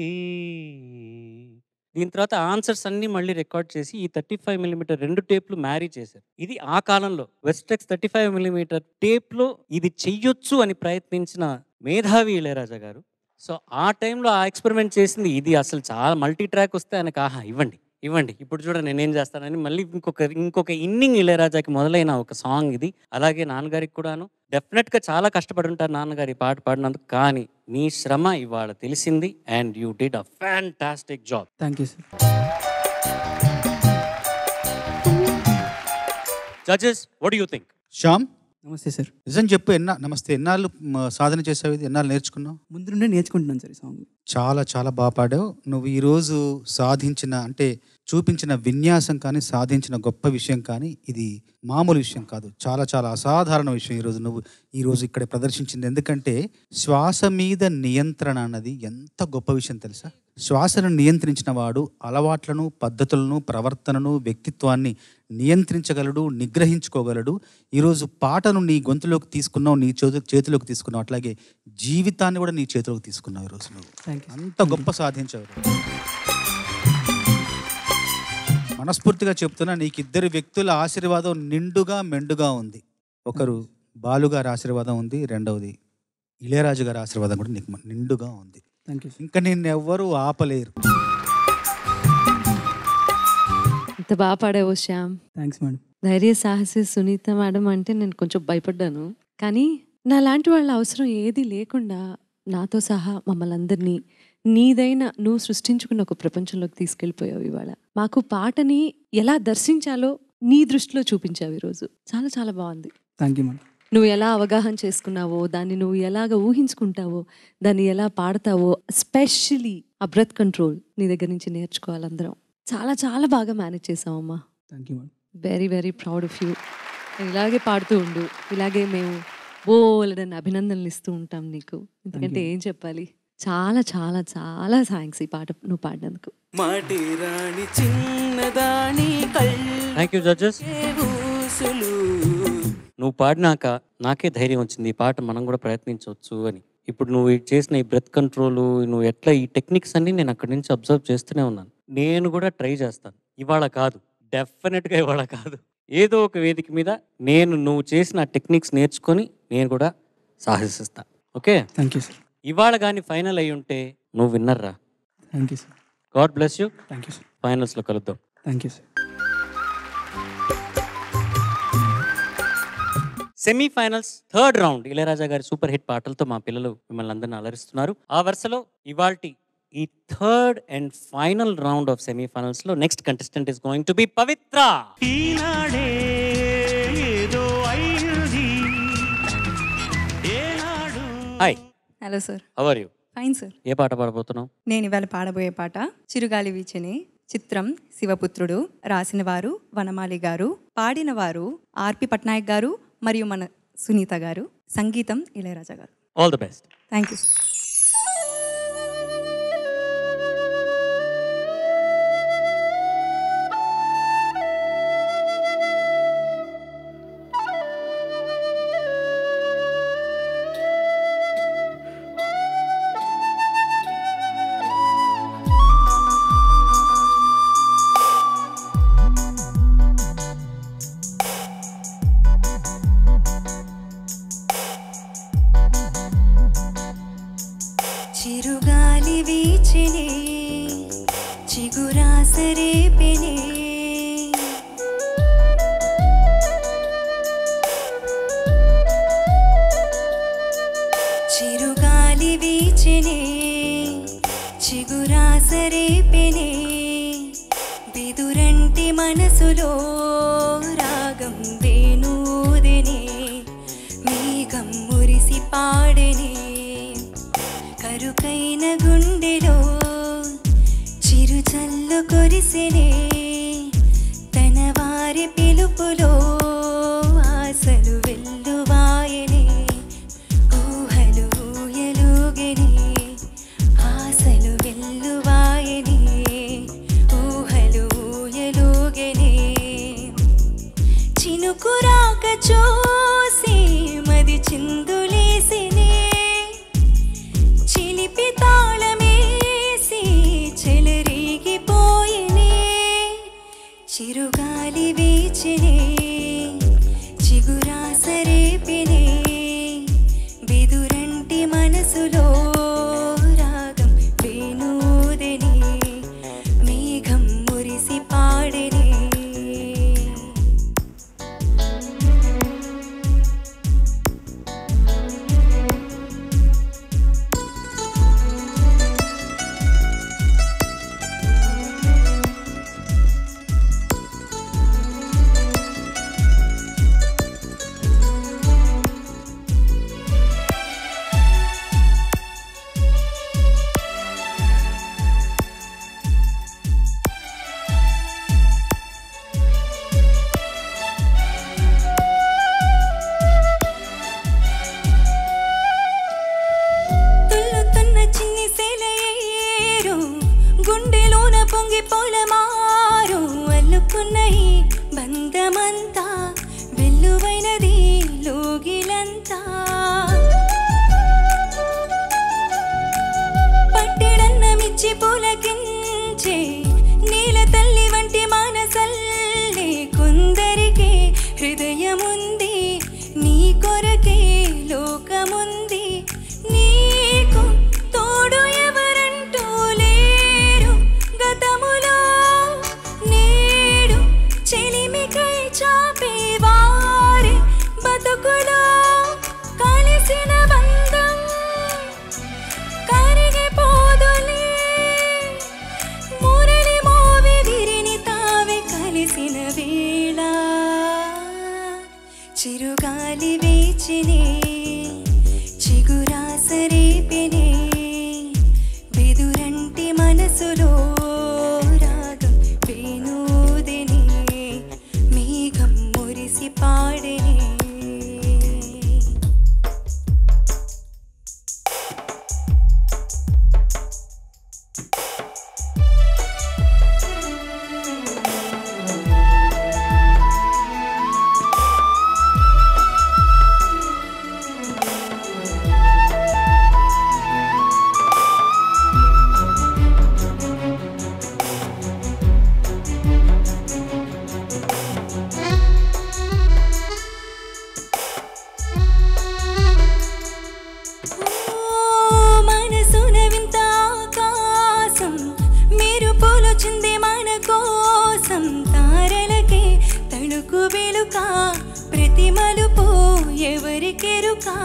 దీని తర్వాత ఆన్సర్స్ అన్ని మళ్ళీ రికార్డ్ చేసి ఈ థర్టీ ఫైవ్ మిల్లీమీటర్ రెండు టేప్లు మ్యారీ చేశారు ఇది ఆ కాలంలో వెస్టెక్స్ థర్టీ ఫైవ్ మిల్లీమీటర్ టేప్లో ఇది చెయ్యొచ్చు అని ప్రయత్నించిన మేధావి ఇళయరాజా గారు సో ఆ టైంలో ఆ ఎక్స్పెరిమెంట్ చేసింది ఇది అసలు చాలా మల్టీ ట్రాక్ వస్తే ఆయనకు ఆహా ఇవ్వండి ఇవ్వండి ఇప్పుడు చూడండి నేనేం చేస్తానని మళ్ళీ ఇంకొక ఇంకొక ఇన్నింగ్ ఇళయరాజాకి మొదలైన ఒక సాంగ్ ఇది అలాగే నాన్నగారికి కూడాను డెఫినెట్గా చాలా కష్టపడి ఉంటారు నాన్నగారు ఈ పాట పాడినందుకు కానీ నీ శ్రమ ఇవాళ తెలిసింది and you did a fantastic job thank you sir judges what you think Shyam నమస్తే సార్ నిజం చెప్పు ఎన్నా నమస్తే ఎన్నాళ్ళు మ, సాధన చేసావు ఇది ఎన్నాళ్ళు నేర్చుకున్నావు ముందు నుండే నేర్చుకుంటున్నాను సార్ ఈ సాంగ్ చాలా చాలా బాగా పాడావు నువ్వు ఈరోజు సాధించిన అంటే చూపించిన విన్యాసం కానీ సాధించిన గొప్ప విషయం కానీ ఇది మామూలు విషయం కాదు చాలా చాలా అసాధారణ విషయం ఈరోజు నువ్వు ఈరోజు ఇక్కడ ప్రదర్శించింది ఎందుకంటే శ్వాస మీద నియంత్రణ అన్నది ఎంత గొప్ప విషయం తెలుసా శ్వాసను నియంత్రించిన వాడు అలవాట్లను పద్ధతులను ప్రవర్తనను వ్యక్తిత్వాన్ని నియంత్రించగలడు నిగ్రహించుకోగలడు ఈరోజు పాటను నీ గొంతులోకి తీసుకున్నావు నీ చేతు చేతిలోకి తీసుకున్నావు అట్లాగే జీవితాన్ని కూడా నీ చేతిలోకి తీసుకున్నావు ఈరోజు నువ్వు థ్యాంక్ యూ అంత గొప్ప సాధించావు మనస్ఫూర్తిగా చెప్తున్నా నీకు ఇద్దరు వ్యక్తుల ఆశీర్వాదం నిండుగా మెండుగా ఉంది ఒకరు బాలు గారి ఆశీర్వాదం ఉంది రెండవది ఇళయరాజు గారి ఆశీర్వాదం కూడా నీకు నిండుగా ఉంది థ్యాంక్ యూ ఇంకా నిన్ను ఎవ్వరూ ఆపలేరు ఇంత బాగా పాడావు శ్యామ్ థ్యాంక్స్ మేడం ధైర్య సాహసి సునీత మేడం అంటే నేను కొంచెం భయపడ్డాను కానీ నా లాంటి వాళ్ళ అవసరం ఏది లేకుండా నాతో సహా మమ్మల్ని అందరినీ నీదైన నువ్వు సృష్టించుకున్న ఒక ప్రపంచంలోకి తీసుకెళ్ళిపోయావు ఇవాళ మాకు పాటని ఎలా దర్శించాలో నీ దృష్టిలో చూపించావు ఈరోజు చాలా చాలా బాగుంది థ్యాంక్ యూ మేడం నువ్వు ఎలా అవగాహన చేసుకున్నావో దాన్ని నువ్వు ఎలాగ ఊహించుకుంటావో దాన్ని ఎలా పాడతావో స్పెషలీ ఆ బ్రెత్ కంట్రోల్ నీ దగ్గర నుంచి నేర్చుకోవాలందరం చాలా చాలా బాగా మేనేజ్ చేసావమ్మా thank you madam very very proud of you ఇలాగే పాడుతూ ఉండు ఇలాగే మేము బోలెడని అభినందనలు ఇస్తూ ఉంటాం నీకు ఎందుకంటే you. ఏం చెప్పాలి చాలా చాలా చాలా థ్యాంక్స్ ఈ పాట నువ్వు పాడినందుకు మాటి రాణి చిన్నదాని థ్యాంక్ యూ జడ్జెస్ కళ్ళూసులు నువ్వు పాడినాక నాకే ధైర్యం వచ్చింది ఈ పాట మనం కూడా ప్రయత్నించవచ్చు అని ఇప్పుడు నువ్వు ఈ చేసిన ఈ బ్రెత్ కంట్రోల్ నువ్వు ఎట్లా ఈ టెక్నిక్స్ అన్ని నేను అక్కడి నుంచి అబ్జర్వ్ చేస్తూనే ఉన్నాను నేను కూడా ట్రై చేస్తాను ఇవాళ కాదు డెఫినెట్గా ఇవాళ కాదు ఏదో ఒక వేదిక మీద నేను నువ్వు చేసిన టెక్నిక్స్ నేర్చుకొని నేను కూడా సాహసిస్తా ఓకే థ్యాంక్ యూ సార్ ఇవాళ కానీ ఫైనల్ అయి ఉంటే నువ్వు విన్నర్రా thank you sir God bless you thank you sir ఫైనల్స్లో కలుద్దాం thank you sir semifinals third round Ilaiyaraaja గారి సూపర్ హిట్ పాటలతో మా పిల్లలు మిమ్మల్ని అందరిని అలరిస్తున్నారు ఆ వరుసలో ఇవాల్టి ఈ third and final round of semifinals లో next contestant is going to be Pavitra ఈనాడే ఏదో అయింది ఏనాడు hi hello sir how are you fine sir ఏ పాట పాడబోతున్నావు నేను ఇవాళ పాడబోయే పాట చిరుగాలి వీచని చిత్రం శివపుత్రుడు రాసిన వారు వనమాలి గారు పాడిన వారు ఆర్పి పట్నాయక్ గారు మరియు మన సునీత గారు సంగీతం ఇళయరాజా గారు all the best thank you చిరుగాలి వీచినే చిగురాసరేపెనే చిరుగాలి వీచినే చిగురాసరేపెనే బిదురంటి మనసులో రాగం వేణూదెనే మేఘం మురిసి పాడెనే కరుకైన గుండెలో చిరుచల్లు కొరిసెనే తన వారి పిలుపులో ఆశలు వెల్లువాయనే ఊహలు ఊయలుగెనే ఆశలు వెల్లువాయనే ఊహలు ఊయలుగెనే చినుకురాక చూసి మది చిందులేసినే చిలిపి తాళమేసి చెలరేగిపోయినే చిరుగాలి వీచినే చిగురాసరేపినే బెదురంటి మనసులో రాగం వేణూదెనే మేఘం మురిసి పాడెనే తుల్లుతున్న చిన్ని సెలయేరు గుండెలోన పొంగి పొలమారు అల్లుకున్న ఈ బంధమంతా వెల్లువైనది లోగిలంతా పట్టెడన్నమిచ్చి పులకించే నీల తల్లి వంటి మానస చిరుగాలి వేచినే చిగురాస రేపినే బెదురంటి మనసులో రాగం వేణూదిని మేఘం మురిసి పాడినే ఓ మనసున వింత ఆకాశం మెరుపులు చిందే మన కోసం తారలకే తణుకు వెలుక ప్రతి మలుపు ఎవరికెరుకా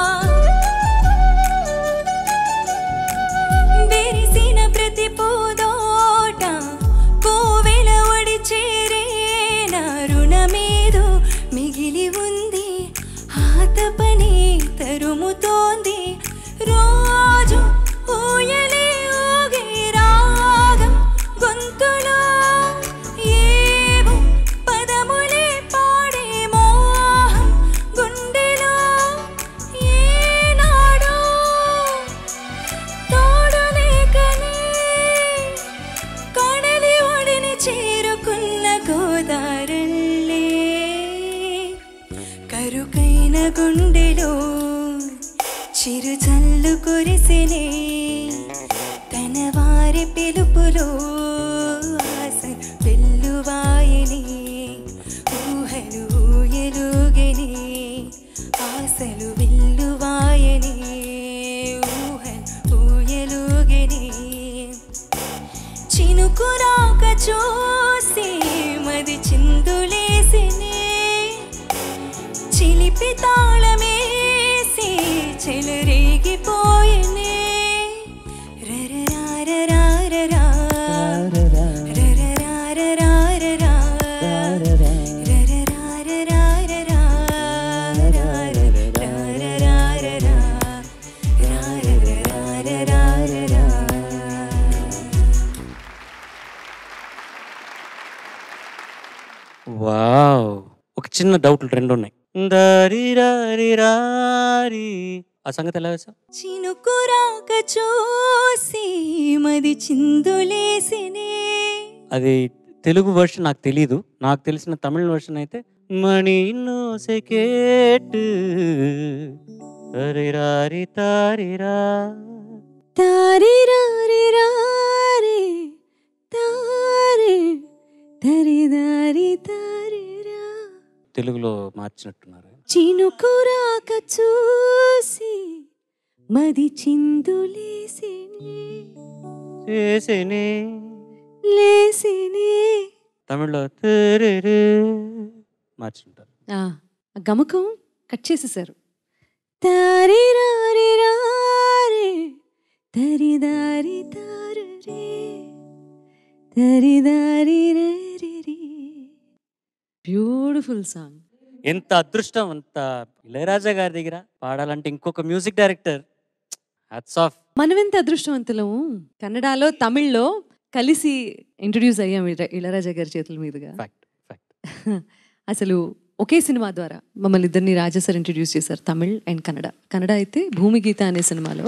విరిసిన ప్రతి పూదోట కోవెల ఒడి చేరేన రుణమేదో మిగిలి ఉంది ఆతపని తరుముతోంది రోజు ఊయలే ఊగే రాగం గొంతులో ఏవో పదములే పాడే మోహం గుండెలో ఏనాడో తోడలేకనే కడలి ఒడిని చేరుకున్న గోదారల్లే కరుకైన గుండెలో చిరు చల్లు కురిసినే తన వారి పిలుపులో ఆశ వెల్లువాయని ఊహలు ఊయలుగని ఆశలు వెల్లువాయని ఊహలు ఊయలుగని చినుకురాక చూసి మది చిందులేసినే చిలిపి తాళమేసి చెలరేగిపోయినే రరరారరారరా. రరరారరారరా. రరరారరారరా. రరరారరారరా. రరరారరారరా. వావ్ ఒక చిన్న డౌట్లు రెండు ఉన్నాయి దారిరారిరారి. ఆ సంగతి ఎలా వేసావు చినుకురాక చూసి మది చిందులేసినే అది తెలుగు వర్షన్ నాకు తెలీదు నాకు తెలిసిన తమిళ వర్షన్ అయితే మణి నోసెకేట్ తరిరారి తారిరా తారిరారిరారే తారే తరిదారి తారిరా తెలుగులో మార్చినట్టున్నారు చినుకురాక చూసి మది చిందులేసినే చేసేనే లేసినే తమిళ్లో తెరెరే మార్చుంటారు ఆ, ఆ గమకం కట్ చేసేసారు తారిరారిరారే తరిదారి తారరే తరిదారి రేరిరి బ్యూటిఫుల్ సాంగ్ ఎంత అదృష్టం అంత ఇళయరాజా గారి దగ్గర పాడాలంటే ఇంకొక మ్యూజిక్ డైరెక్టర్ హ్యాట్స్ ఆఫ్ మనమెంత అదృష్టవంతులము కన్నడలో తమిళ్లో కలిసి ఇంట్రడ్యూస్ అయ్యాం ఇళ- ఇళయరాజా గారి చేతుల మీదుగా అసలు ఒకే సినిమా ద్వారా మమ్మల్ని ఇద్దరిని రాజా సార్ ఇంట్రడ్యూస్ చేశారు తమిళ్ అండ్ కన్నడ కన్నడ అయితే భూమి గీత అనే సినిమాలో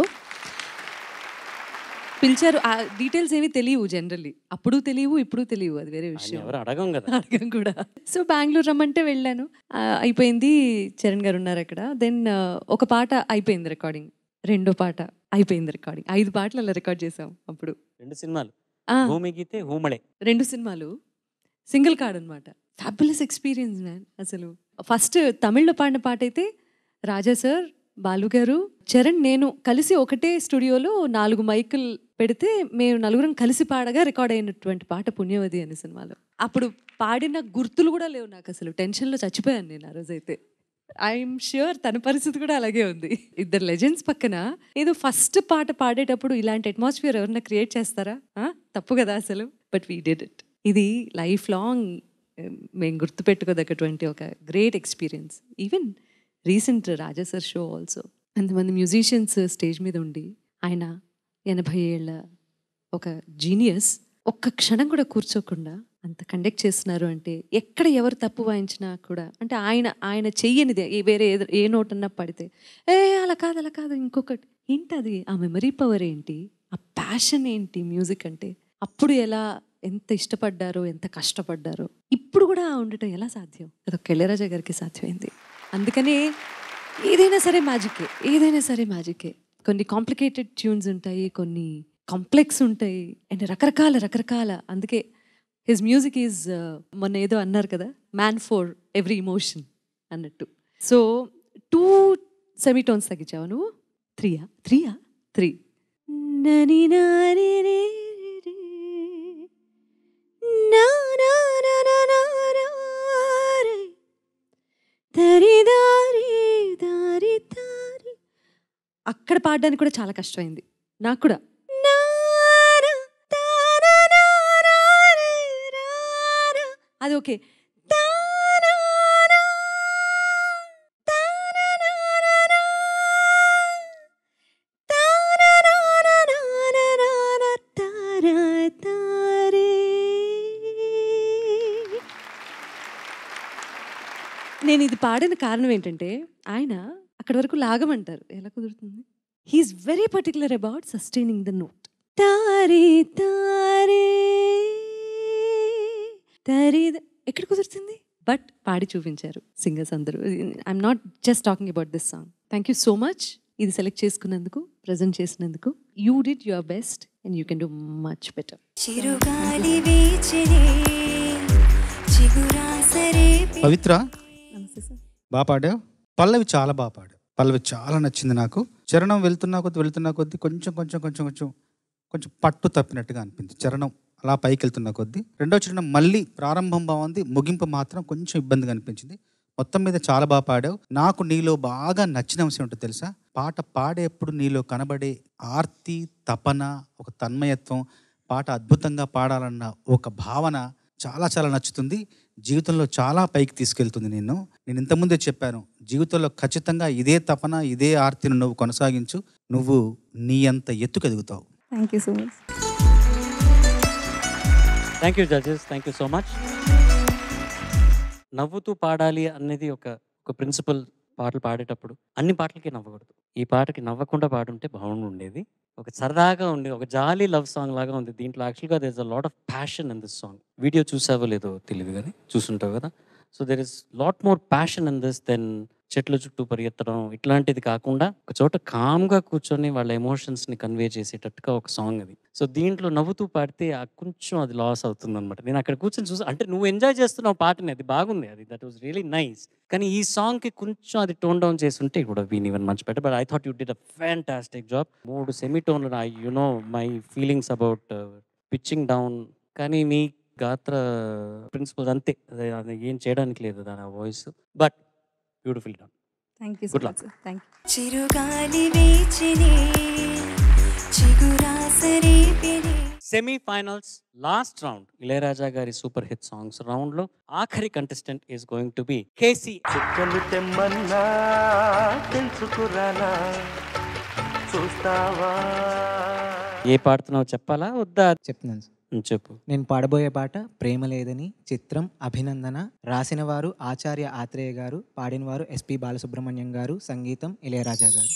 పిలిచారు ఆ డీటెయిల్స్ ఏమీ తెలియవు జనరల్లీ అప్పుడు తెలియవు ఇప్పుడు తెలియవు అది వేరే విషయం ఎవరు అడగం కదా అడగం కూడా సో బెంగళూరు రమ్మంటే వెళ్ళాను ఆ, అయిపోయింది చరణ్ గారు ఉన్నారు అక్కడ దెన్ ఒక పాట అయిపోయింది రికార్డింగ్ రెండో పాట అయిపోయింది రికార్డింగ్ ఐదు పాటలు అలా రికార్డ్ చేసాం అప్పుడు రెండు సినిమాలు ఆ. భూమి గీతే హూమళే రెండు సినిమాలు సింగిల్ కార్డ్ అనమాట ఫ్యాబులస్ ఎక్స్పీరియన్స్ మ్యాన్ అసలు ఫస్ట్ తమిళ్లో పాడిన పాట అయితే రాజా సార్ బాలు గారు చరణ్ నేను కలిసి ఒకటే స్టూడియోలో నాలుగు మైకులు పెడితే మేము నలుగురం కలిసి పాడగా రికార్డ్ అయినటువంటి పాట పుణ్యవతి అనే సినిమాలో అప్పుడు పాడిన గుర్తులు కూడా లేవు నాకు అసలు టెన్షన్లో చచ్చిపోయాను నేను ఆ రోజైతే ఐఎమ్ ష్యూర్ తన పరిస్థితి కూడా అలాగే ఉంది ఇద్దరు లెజెండ్స్ పక్కన ఏదో ఫస్ట్ పాట పాడేటప్పుడు ఇలాంటి అట్మాస్ఫియర్ ఎవరన్నా క్రియేట్ చేస్తారా ఆ? తప్పు కదా అసలు బట్ వీ డిడ్ ఇట్ ఇది లైఫ్ లాంగ్ మేము గుర్తుపెట్టుకోదగ్గటువంటి ఒక great experience even recent Raja sir show also అంతమంది మ్యూజిషియన్స్ స్టేజ్ మీద ఉండి ఆయన ఎనభై ఏళ్ళ ఒక జీనియస్ ఒక్క క్షణం కూడా కూర్చోకుండా అంత కండక్ట్ చేస్తున్నారు అంటే ఎక్కడ ఎవరు తప్పు వాయించినా కూడా అంటే ఆయన ఆయన చెయ్యనిదే ఏ వేరే ఏదో- ఏ నోట్ అన్నా పడితే ఏ అలా కాదు అలా కాదు ఇంకొకటి ఏంటది ఆ మెమరీ పవర్ ఏంటి ఆ ప్యాషన్ ఏంటి మ్యూజిక్ అంటే అప్పుడు ఎలా ఎంత ఇష్టపడ్డారో ఎంత కష్టపడ్డారో ఇప్పుడు కూడా ఉండటం ఎలా సాధ్యం అదొక ఇళయరాజా గారికి సాధ్యమైంది అందుకనే ఏదైనా సరే మ్యాజికే ఏదైనా సరే మ్యాజికే కొన్ని కాంప్లికేటెడ్ ట్యూన్స్ ఉంటాయి కొన్ని కాంప్లెక్స్ ఉంటాయి అండ్ రకరకాల రకరకాల అందుకే హిజ్ మ్యూజిక్ ఈజ్ మొన్న ఏదో అన్నారు కదా మ్యాన్ ఫర్ ఎవ్రీ ఇమోషన్ అన్నట్టు సో టూ సెమీటోన్స్ తగ్గించావు నువ్వు త్రీయా త్రీయా త్రీ నని నాని రే రే నా నా నా నా నా రా రే. తరి దారి దారి దారి అక్కడ పాడడానికి కూడా చాలా కష్టమైంది నాకు కూడా నా రా తారా నా రా రే రా రా. అది ఓకే తారా నా తారా నా నా నా. తారా నా నా నా నా నా నా తారా తారే. నేను ఇది పాడిన కారణం ఏంటంటే ఆయన అక్కడి వరకు లాగమంటారు ఎలా కుదురుతుంది he's very particular about sustaining the note తారే తారే తరి ఎక్కడ కుదురుతుంది బట్ పాడి చూపించారు సింగర్స్ అందరూ I'm not just talking about this song thank you so much ఇది సెలెక్ట్ చేసుకున్నందుకు ప్రజెంట్ చేసినందుకు you did your best and you can do much better చిరుగాలి వీచినే చిగురాసరే పవిత్ర బాగా పాడావు పల్లవి చాలా బాగా పాడావు పల్లవి చాలా నచ్చింది నాకు చరణం వెళ్తున్నా కొద్ది వెళ్తున్నా కొద్ది కొంచెం కొంచెం కొంచెం కొంచెం కొంచెం పట్టు తప్పినట్టుగా అనిపించింది చరణం అలా పైకి వెళ్తున్న కొద్దీ రెండో చరణం మళ్ళీ ప్రారంభం బాగుంది ముగింపు మాత్రం కొంచెం ఇబ్బందిగా అనిపించింది మొత్తం మీద చాలా బాగా పాడావు నాకు నీలో బాగా నచ్చిన అంశం ఏంటో తెలుసా పాట పాడేప్పుడు నీలో కనబడే ఆర్తి తపన ఒక తన్మయత్వం పాట అద్భుతంగా పాడాలన్న ఒక భావన చాలా చాలా నచ్చుతుంది జీవితంలో చాలా పైకి తీసుకెళ్తుంది నిన్ను నేను ఇంతకుముందే చెప్పాను జీవితంలో ఖచ్చితంగా ఇదే తపన ఇదే ఆర్తిని నువ్వు కొనసాగించు నువ్వు నీ అంత ఎత్తుకు ఎదుగుతావు thank you so much thank you judges thank you so much నవ్వుతూ పాడాలి అనేది ఒక ఒక ప్రిన్సిపల్ పాటలు పాడేటప్పుడు అన్ని పాటలకి నవ్వకూడదు ఈ పాటకి నవ్వకుండా పాడుంటే బాగుండేది ఒక సరదాగా ఉండి ఒక జాలీ లవ్ సాంగ్ లాగా ఉంది దీంట్లో యాక్చువల్గా there is a lot of passion in this song video చూసావో లేదో తెలియదు కానీ చూసుంటావు కదా so there is lot more passion in this then చెట్ల చుట్టూ పరిగెత్తడం ఇట్లాంటిది కాకుండా ఒక చోట కామ్గా కూర్చొని వాళ్ళ ఎమోషన్స్ని కన్వే చేసేటట్టుగా ఒక సాంగ్ అది సో దీంట్లో నవ్వుతూ పాడితే ఆ కొంచెం అది లాస్ అవుతుంది అనమాట నేను అక్కడ కూర్చొని చూసి అంటే నువ్వు ఎంజాయ్ చేస్తున్నావు పాటని అది బాగుంది అది దట్ వాస్ రియలీ నైస్ కానీ ఈ సాంగ్కి కొంచెం అది టోన్ డౌన్ చేసి ఉంటే కూడా వీన్ even much better but I thought you did a fantastic job మూడు సెమీ టోన్లు I you know my feelings about pitching down కానీ నీ గాత్ర ప్రిన్సిపల్ అంతే అది అది ఏం చేయడానికి లేదు దాని voice but beautiful down thank you so Good much luck. Thank you చిరుగాలి వీచినే చిగురాసరే పినే సెమీఫైనల్స్ లాస్ట్ రౌండ్ ఇళయరాజా గారి సూపర్ హిట్ సాంగ్స్ రౌండ్ లో ఆఖరి contestant is going to be KC చుక్కలు తెమ్మన్నా తెలుసుకురానా చూస్తావా ఏ పాడుతున్నావు చెప్పాలా వద్దా చెప్తున్నాను సార్. ఉం, చెప్పు నేను పాడబోయే పాట ప్రేమ లేదని చిత్రం అభినందన రాసిన వారు ఆచార్య ఆత్రేయ గారు పాడినవారు ఎస్పి బాలసుబ్రహ్మణ్యం గారు సంగీతం ఇళయరాజా గారు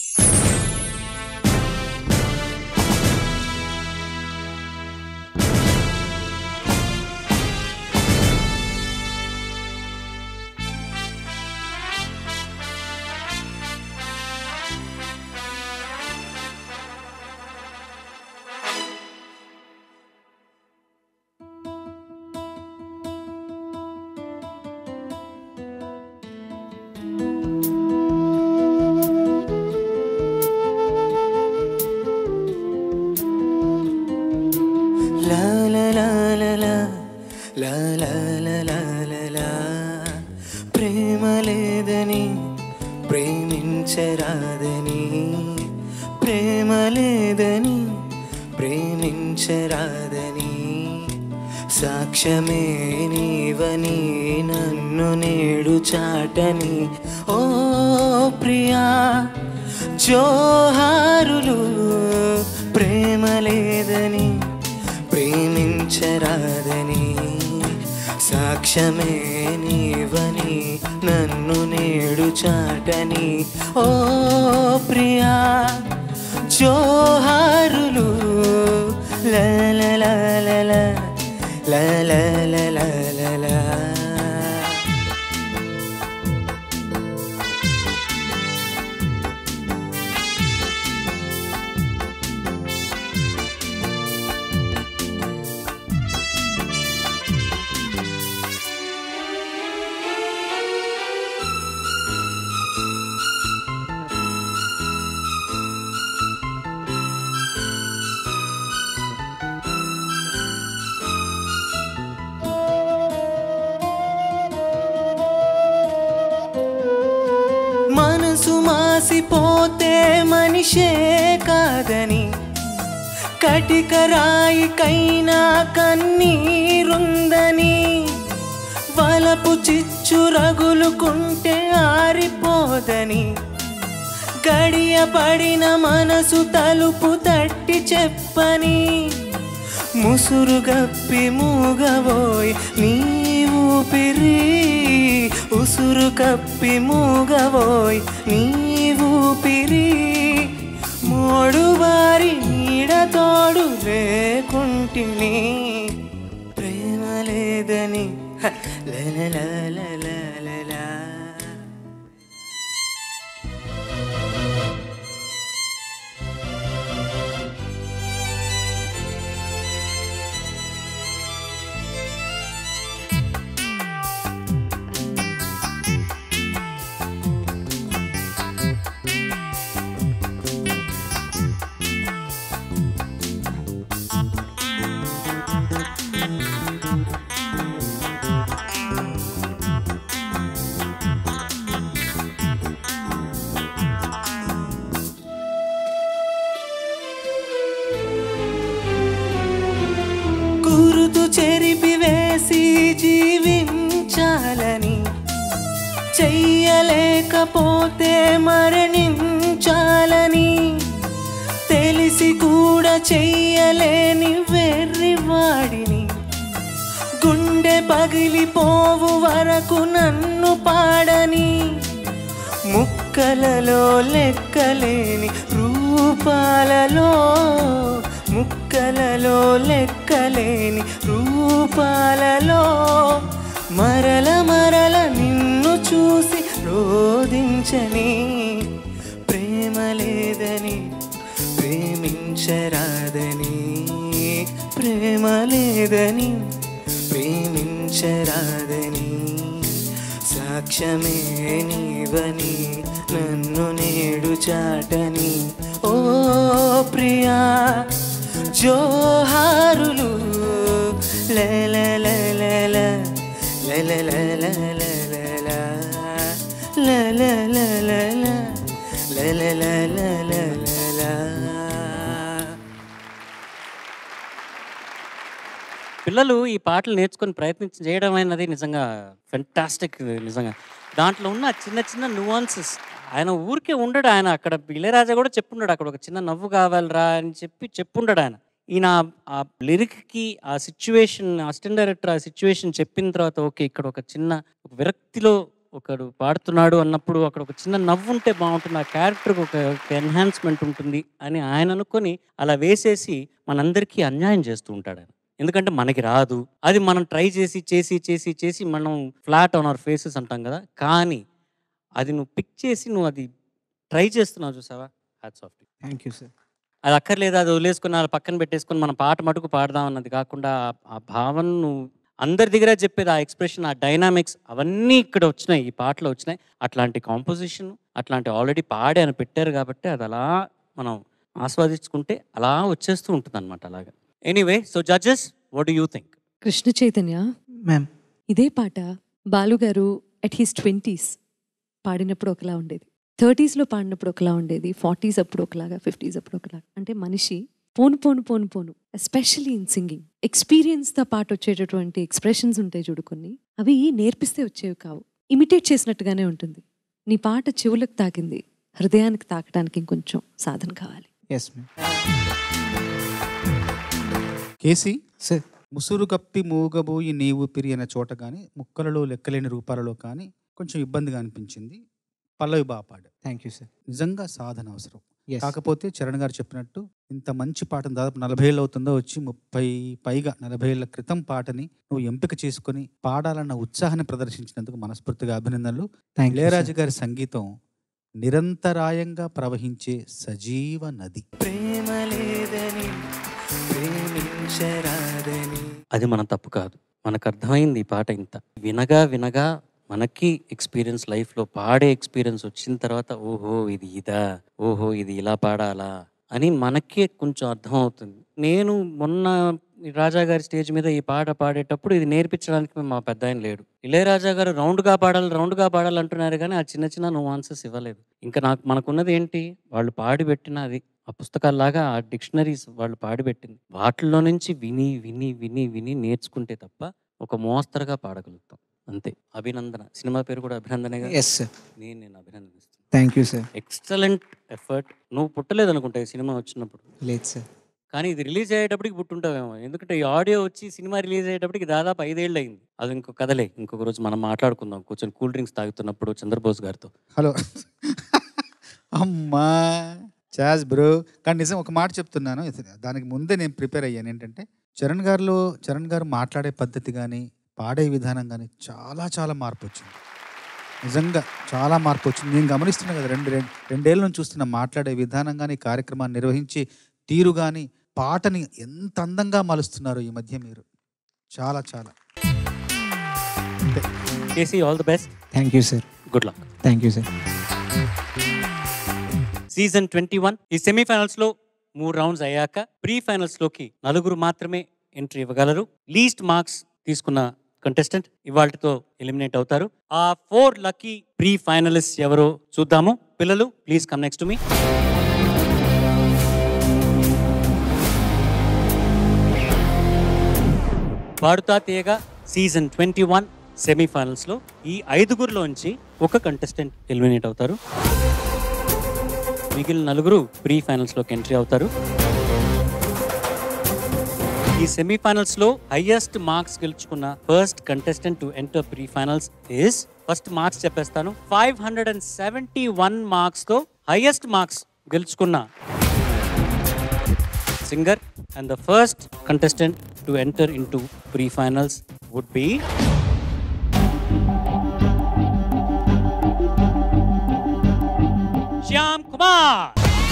లా లా లా లా లా లా లా లా లా లా లా ప్రేమ లేదని ప్రేమించరాదని ప్రేమ లేదని ప్రేమించరాదని సాక్ష్యమే నీవని నన్ను నేడు చాటని ఓ ప్రియా జోహారులు ప్రేమ లేదని ప్రేమించరాదని సాక్ష్యమే నీవని నన్ను నేడు చాటని ఓ ప్రియా జోహారులు లా లా లా లా లా లా లా లా లా లా లా మనసు మాసిపోతే మనిషే కాదని కటిక రాయికైనా కన్నీరుందని వలపు చిచ్చు రగులుకుంటే ఆరిపోదని గడియ పడిన మనసు తలుపు తట్టి చెప్పని ముసురు గప్పి మూగబోయ్ నీ ఊపిరి ఉసురు కప్పి మూగబోయ్ నీ ఊపిరి మోడు వారి నీడ తోడు లేకుంటిని ప్రేమ లేదని హ, లలలలలలలా. గురుతు చెరిపి వేసి జీవించాలని చెయ్యలేకపోతే మరణించాలని తెలిసి కూడా చెయ్యలేని వెర్రివాడిని గుండె పగిలిపోవు వరకు నన్ను పాడని ముక్కలలో లెక్కలేని రూపాలలో ముక్కలలో లెక్కలేని రూపాలలో మరల మరల నిన్ను చూసి రోధించని ప్రేమ లేదని ప్రేమించరాదని ప్రేమ లేదని ప్రేమించరాదని సాక్ష్యమే నీవని నన్ను నేడు చాటని ఓ ప్రియా జోహారులు లలలలల, లలలలలలల, లలలలల, లలలలలల. పిల్లలు ఈ పాటలు నేర్చుకొని ప్రయత్నించి చేయడం అనేది నిజంగా ఫెంటాస్టిక్ నిజంగా దాంట్లో ఉన్న చిన్న చిన్న నువాన్సెస్ ఆయన ఊరికే ఉండడు ఆయన అక్కడ ఇళయరాజా కూడా చెప్పుండడు అక్కడ ఒక చిన్న నవ్వు కావాలిరా అని చెప్పి చెప్పుండడు ఆయన ఈయన ఆ లిరిక్కి ఆ సిచ్యువేషన్ అసిస్టెంట్ డైరెక్టర్ ఆ సిచ్యువేషన్ చెప్పిన తర్వాత ఓకే ఇక్కడ ఒక చిన్న ఒక విరక్తిలో ఒకడు పాడుతున్నాడు అన్నప్పుడు అక్కడ ఒక చిన్న నవ్వు ఉంటే బాగుంటుంది ఆ క్యారెక్టర్కి ఒక ఎన్హాన్స్మెంట్ ఉంటుంది అని ఆయన అనుకొని అలా వేసేసి మనందరికీ అన్యాయం చేస్తూ ఉంటాడు ఆయన ఎందుకంటే మనకి రాదు అది మనం ట్రై చేసి చేసి చేసి చేసి మనం ఫ్లాట్ ఆన్ అవర్ ఫేసెస్ అంటాం కదా కానీ అది నువ్వు పిక్ చేసి నువ్వు అది ట్రై చేస్తున్నావు చూసావా hats off thank you sir అది అక్కర్లేదు అది వదిలేసుకుని అలా పక్కన పెట్టేసుకొని మన పాట మటుకు పాడదాం అన్నది కాకుండా ఆ- ఆ భావన నువ్వు అందరి దగ్గర చెప్పేది ఆ ఎక్స్ప్రెషన్ ఆ డైనామిక్స్ అవన్నీ ఇక్కడ వచ్చినాయి ఈ పాటలో వచ్చినాయి అట్లాంటి కాంపోజిషన్ అట్లాంటి ఆల్రెడీ పాడి అని పెట్టారు కాబట్టి అది అలా మనం ఆస్వాదించుకుంటే అలా వచ్చేస్తూ ఉంటుంది అనమాట అలాగా anyway so judges what do you think Krishna Chaitanya ma'am ఇదే పాట బాలు గారు అట్ హిస్ ట్వంటీస్ పాడినప్పుడు ఒకలా ఉండేది థర్టీస్లో పాడినప్పుడు ఒకలా ఉండేది ఫార్టీస్ అప్పుడు ఒకలాగా ఫిఫ్టీస్ అప్పుడు ఒకలాగా అంటే మనిషి పోను పోను పోను పోను ఎస్పెషల్లీ ఇన్ సింగింగ్ ఎక్స్పీరియన్స్తో పాటు వచ్చేటటువంటి ఎక్స్ప్రెషన్స్ ఉంటాయి చూడు కొన్ని అవి నేర్పిస్తే వచ్చేవి కావు ఇమిటేట్ చేసినట్టుగానే ఉంటుంది నీ పాట చెవులకు తాకింది హృదయానికి తాకడానికి ఇంకొంచెం సాధన కావాలి ఎస్ మ్యామ్ కేసీ సార్ ముసురు కప్పి మూగబోయి నీవు పిరి అనే చోట కానీ ముక్కలలో లెక్కలేని రూపాలలో కానీ కొంచెం ఇబ్బందిగా అనిపించింది పల్లవి బాగా పాడాడు థ్యాంక్ యూ సార్ నిజంగా సాధన అవసరం Yes. కాకపోతే చరణ్ గారు చెప్పినట్టు ఇంత మంచి పాటను దాదాపు నలభై ఏళ్ళు అవుతుందో వచ్చి ముప్పై పైగా నలభై ఏళ్ల క్రితం పాటని నువ్వు ఎంపిక చేసుకొని పాడాలన్న ఉత్సాహాన్ని ప్రదర్శించినందుకు మనస్ఫూర్తిగా అభినందనలు Thank you, ఇళయరాజు sir. గారి సంగీతం నిరంతరాయంగా ప్రవహించే సజీవ నది ప్రేమ లేదని ప్రేమించరాదని అది మన తప్పు కాదు మనకు అర్థమైంది ఈ పాట ఇంత వినగా వినగా మనకి ఎక్స్పీరియన్స్ లైఫ్లో పాడే ఎక్స్పీరియన్స్ వచ్చిన తర్వాత ఓహో ఇది ఇదా ఓహో ఇది ఇలా పాడాలా అని మనకే కొంచెం అర్థమవుతుంది నేను మొన్న ఈ రాజా గారి స్టేజ్ మీద ఈ పాట పాడేటప్పుడు ఇది నేర్పించడానికి మా పెద్ద ఆయన లేడు ఇళయరాజా గారు రౌండ్గా పాడాలి రౌండ్గా పాడాలి అంటున్నారు కానీ ఆ చిన్న చిన్న నువాన్సెస్ ఇవ్వలేదు ఇంకా నాకు మనకున్నది ఏంటి వాళ్ళు పాడి పెట్టిన అది ఆ పుస్తకాల్లాగా ఆ డిక్షనరీస్ వాళ్ళు పాడి పెట్టింది వాటిల్లో నుంచి విని విని విని విని నేర్చుకుంటే తప్ప ఒక మోస్తరుగా పాడగలుగుతాం అంతే అభినందన సినిమా పేరు కూడా అభినందనగా Yes, sir. నేను నేను అభినందిస్తాను thank you sir excellent effort నువ్వు పుట్టలేదు అనుకుంటా ఈ సినిమా వచ్చినప్పుడు లేదు సార్ కానీ ఇది రిలీజ్ అయ్యేటప్పటికి పుట్టుంటావేమో ఎందుకంటే ఈ ఆడియో వచ్చి సినిమా రిలీజ్ అయ్యేటప్పటికి దాదాపు ఐదేళ్ళు అయింది అది ఇంకో కథలే ఇంకొక రోజు మనం మాట్లాడుకుందాం కూర్చొని కూల్ డ్రింక్స్ తాగుతున్నప్పుడు చంద్రబోస్ గారితో హలో అమ్మా చాజ్ బ్రో కానీ నిజం ఒక మాట చెప్తున్నాను ఇది- దానికి ముందే నేను ప్రిపేర్ అయ్యాను ఏంటంటే చరణ్ గారిలో చరణ్ గారు మాట్లాడే పద్ధతి కానీ పాడే విధానం కానీ చాలా చాలా మార్పు వచ్చింది నిజంగా చాలా మార్పు వచ్చింది నేను గమనిస్తున్నా కదా రెండు రెండు రెండేళ్ళ నుంచి చూస్తున్నా మాట్లాడే విధానం కానీ కార్యక్రమాన్ని నిర్వహించి తీరు కానీ పాటని ఎంత అందంగా మలుస్తున్నారు ఈ మధ్య మీరు చాలా చాలా కేసీ all the best thank you sir good luck thank you sir season twenty one ఈ సెమీఫైనల్స్ లో మూడు రౌండ్స్ అయ్యాక ప్రీ ఫైనల్స్ లోకి నలుగురు మాత్రమే ఎంట్రీ ఇవ్వగలరు లీస్ట్ మార్క్స్ తీసుకున్న కంటెస్టెంట్ ఇవాళతో ఎలిమినేట్ అవుతారు ఆ ఫోర్ లక్కీ ప్రీ ఫైనలిస్ట్ ఎవరో చూద్దాము పిల్లలు ప్లీజ్ కమ్ నెక్స్ట్ మీ Padutha Theeyaga season twenty one సెమీఫైనల్స్లో ఈ ఐదుగురిలోంచి ఒక కంటెస్టెంట్ ఎలిమినేట్ అవుతారు మిగిలిన నలుగురు ప్రీ ఫైనల్స్లోకి ఎంట్రీ అవుతారు ఈ సెమీఫైనల్స్లో హైయెస్ట్ మార్క్స్ గెలుచుకున్న first contestant to enter pre finals is first marks చెప్పేస్తాను five hundred and seventy one మార్క్స్తో హైయెస్ట్ మార్క్స్ గెలుచుకున్న singer and the first contestant to enter into pre finals would be Shyam Kumar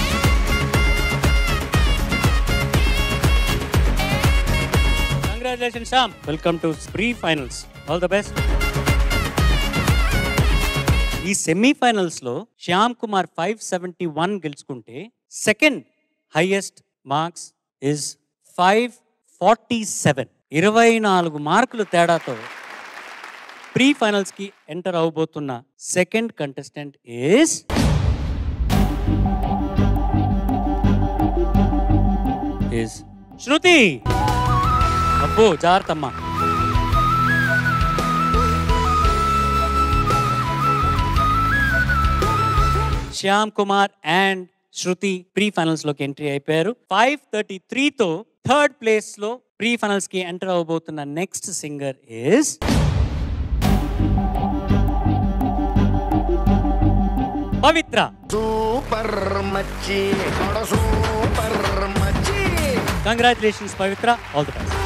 congratulation Shyam welcome to pre finals all the best ఈ సెమీఫైనల్స్లో Shyam Kumar five seventy one గెలుచుకుంటే second highest marks is five forty seven ఇరవై నాలుగు మార్కులు తేడాతో pre ఫైనల్స్కి enter అవబోతున్న second contestant is is Shruti అబ్బో జాగ్రత్తమ్మా Shyam Kumar and Shruti pre finals లోకి ఎంట్రీ అయిపోయారు ఫైవ్ థర్టీ త్రీతో థర్డ్ ప్లేస్ లో ప్రీ ఫైనల్స్ కి ఎంటర్ అవబోతున్న next singer is Pavitra super మచ్చి సూపర్ మచ్చి congratulations Pavitra all the best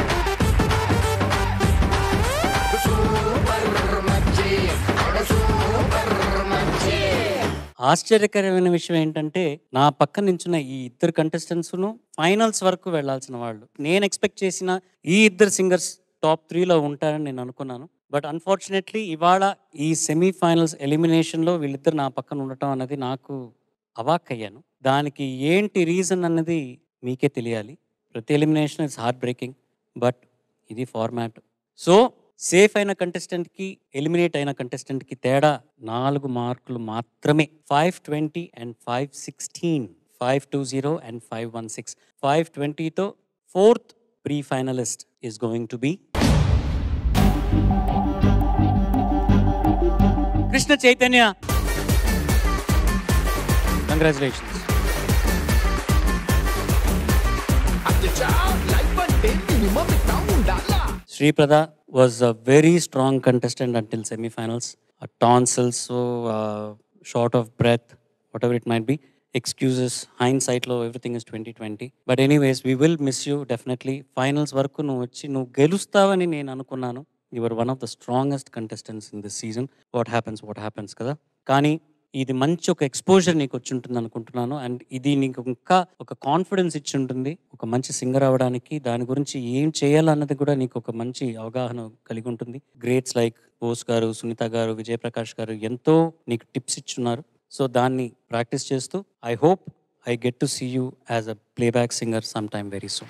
super మచ్చి సూపర్ మచ్చి ఆశ్చర్యకరమైన విషయం ఏంటంటే నా పక్క నించున్న ఈ ఇద్దరు కంటెస్టెంట్స్ను ఫైనల్స్ వరకు వెళ్ళాల్సిన వాళ్ళు నేను ఎక్స్పెక్ట్ చేసిన ఈ ఇద్దరు సింగర్స్ టాప్ త్రీలో ఉంటారని నేను అనుకున్నాను బట్ అన్ఫార్చునేట్లీ ఇవాళ ఈ సెమీఫైనల్స్ ఎలిమినేషన్లో వీళ్ళిద్దరు నా పక్కన ఉండటం అన్నది నాకు అవాక్ అయ్యాను దానికి ఏంటి రీజన్ అన్నది మీకే తెలియాలి ప్రతి elimination is heart breaking but ఇది ఫార్మాట్ సో సేఫ్ అయిన కంటెస్టెంట్కి ఎలిమినేట్ అయిన కంటెస్టెంట్కి తేడా నాలుగు మార్కులు మాత్రమే five twenty and five sixteen five two zero and five one six five ట్వంటీతో fourth pre finalist is going to be Krishna Chaitanya congratulations Sripradha was a very strong contestant until semifinals tonsils short of breath whatever it might be excuses హైన్ సైట్లో everything is twenty twenty but anyways we will miss you definitely finals వరకు నువ్వు వచ్చి నువ్వు గెలుస్తావని నేను అనుకున్నాను your one of the strongest contestants in this season what happens what happens కదా కానీ ఇది మంచి ఒక ఎక్స్పోజర్ నీకు వచ్చి ఉంటుంది అనుకుంటున్నాను అండ్ ఇది నీకు ఇంకా ఒక కాన్ఫిడెన్స్ ఇచ్చి ఉంటుంది ఒక మంచి సింగర్ అవ్వడానికి దాని గురించి ఏం చేయాలన్నది కూడా నీకు ఒక మంచి అవగాహన కలిగి ఉంటుంది గ్రేట్స్ లైక్ బోస్ గారు సునీత గారు విజయప్రకాష్ గారు ఎంతో నీకు టిప్స్ ఇచ్చున్నారు సో దాన్ని ప్రాక్టీస్ చేస్తూ I hope I get to see you as a playback singer some time very soon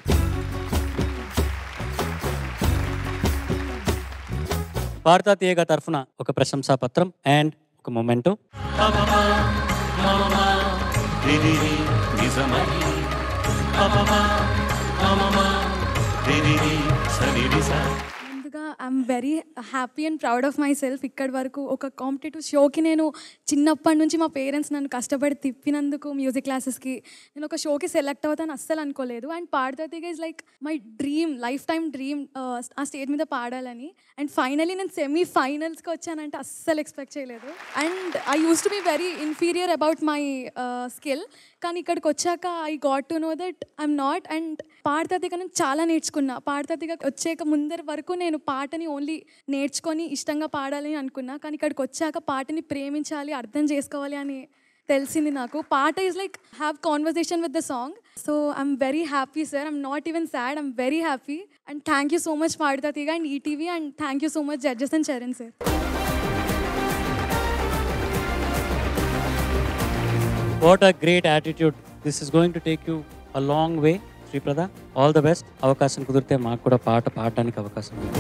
భారత తీయగా తరఫున ఒక ప్రశంసా పత్రం అండ్ ఒక మొమెంటో ముందుగా I'm very happy and proud of myself ఇక్కడి వరకు ఒక కాంపిటేటివ్ షోకి నేను చిన్నప్పటి నుంచి మా పేరెంట్స్ నన్ను కష్టపడి తిప్పినందుకు మ్యూజిక్ క్లాసెస్కి నేను ఒక షోకి సెలెక్ట్ అవుతాను అస్సలు అనుకోలేదు అండ్ పాడతాతిగా is like my dream lifetime dream ఆ స్టేజ్ మీద పాడాలని అండ్ ఫైనలీ నేను సెమీ ఫైనల్స్కి వచ్చానంటే అస్సలు ఎక్స్పెక్ట్ చేయలేదు and I use to be very inferior about my skill కానీ ఇక్కడికి వచ్చాక I got to know that I'm not and పాడతాతిగా నేను చాలా నేర్చుకున్నా పాడతాతిగా వచ్చాక ముందర వరకు నేను పాటని ఓన్లీ నేర్చుకొని ఇష్టంగా పాడాలి అని అనుకున్నా కానీ ఇక్కడికి వచ్చాక పాటని ప్రేమించాలి అర్థం చేసుకోవాలి అని తెలిసింది నాకు పాట is like have conversation with the song so I'm very happy sir I'm not even sad I'm very happy and thank you so much పాడతాతిగా and ETV and thank you so much judges and Charan sir what a great attitude this is going to take you a long way Sripradha all the best అవకాశం కుదిరితే మాకు కూడా పాట పాడడానికి అవకాశం ఉంది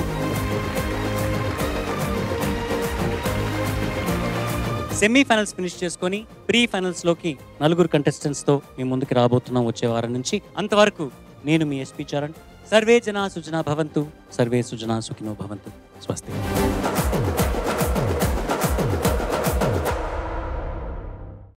semifinals finish చేసుకొని ప్రీ ఫైనల్స్లోకి నలుగురు కంటెస్టెంట్స్తో మీ ముందుకు రాబోతున్నాం వచ్చే వారం నుంచి అంతవరకు నేను మీ ఎస్పీ చరణ్ సర్వే జనా సుజనా భవంతు సర్వే సుజనా సుఖినో భవంతు స్వస్తి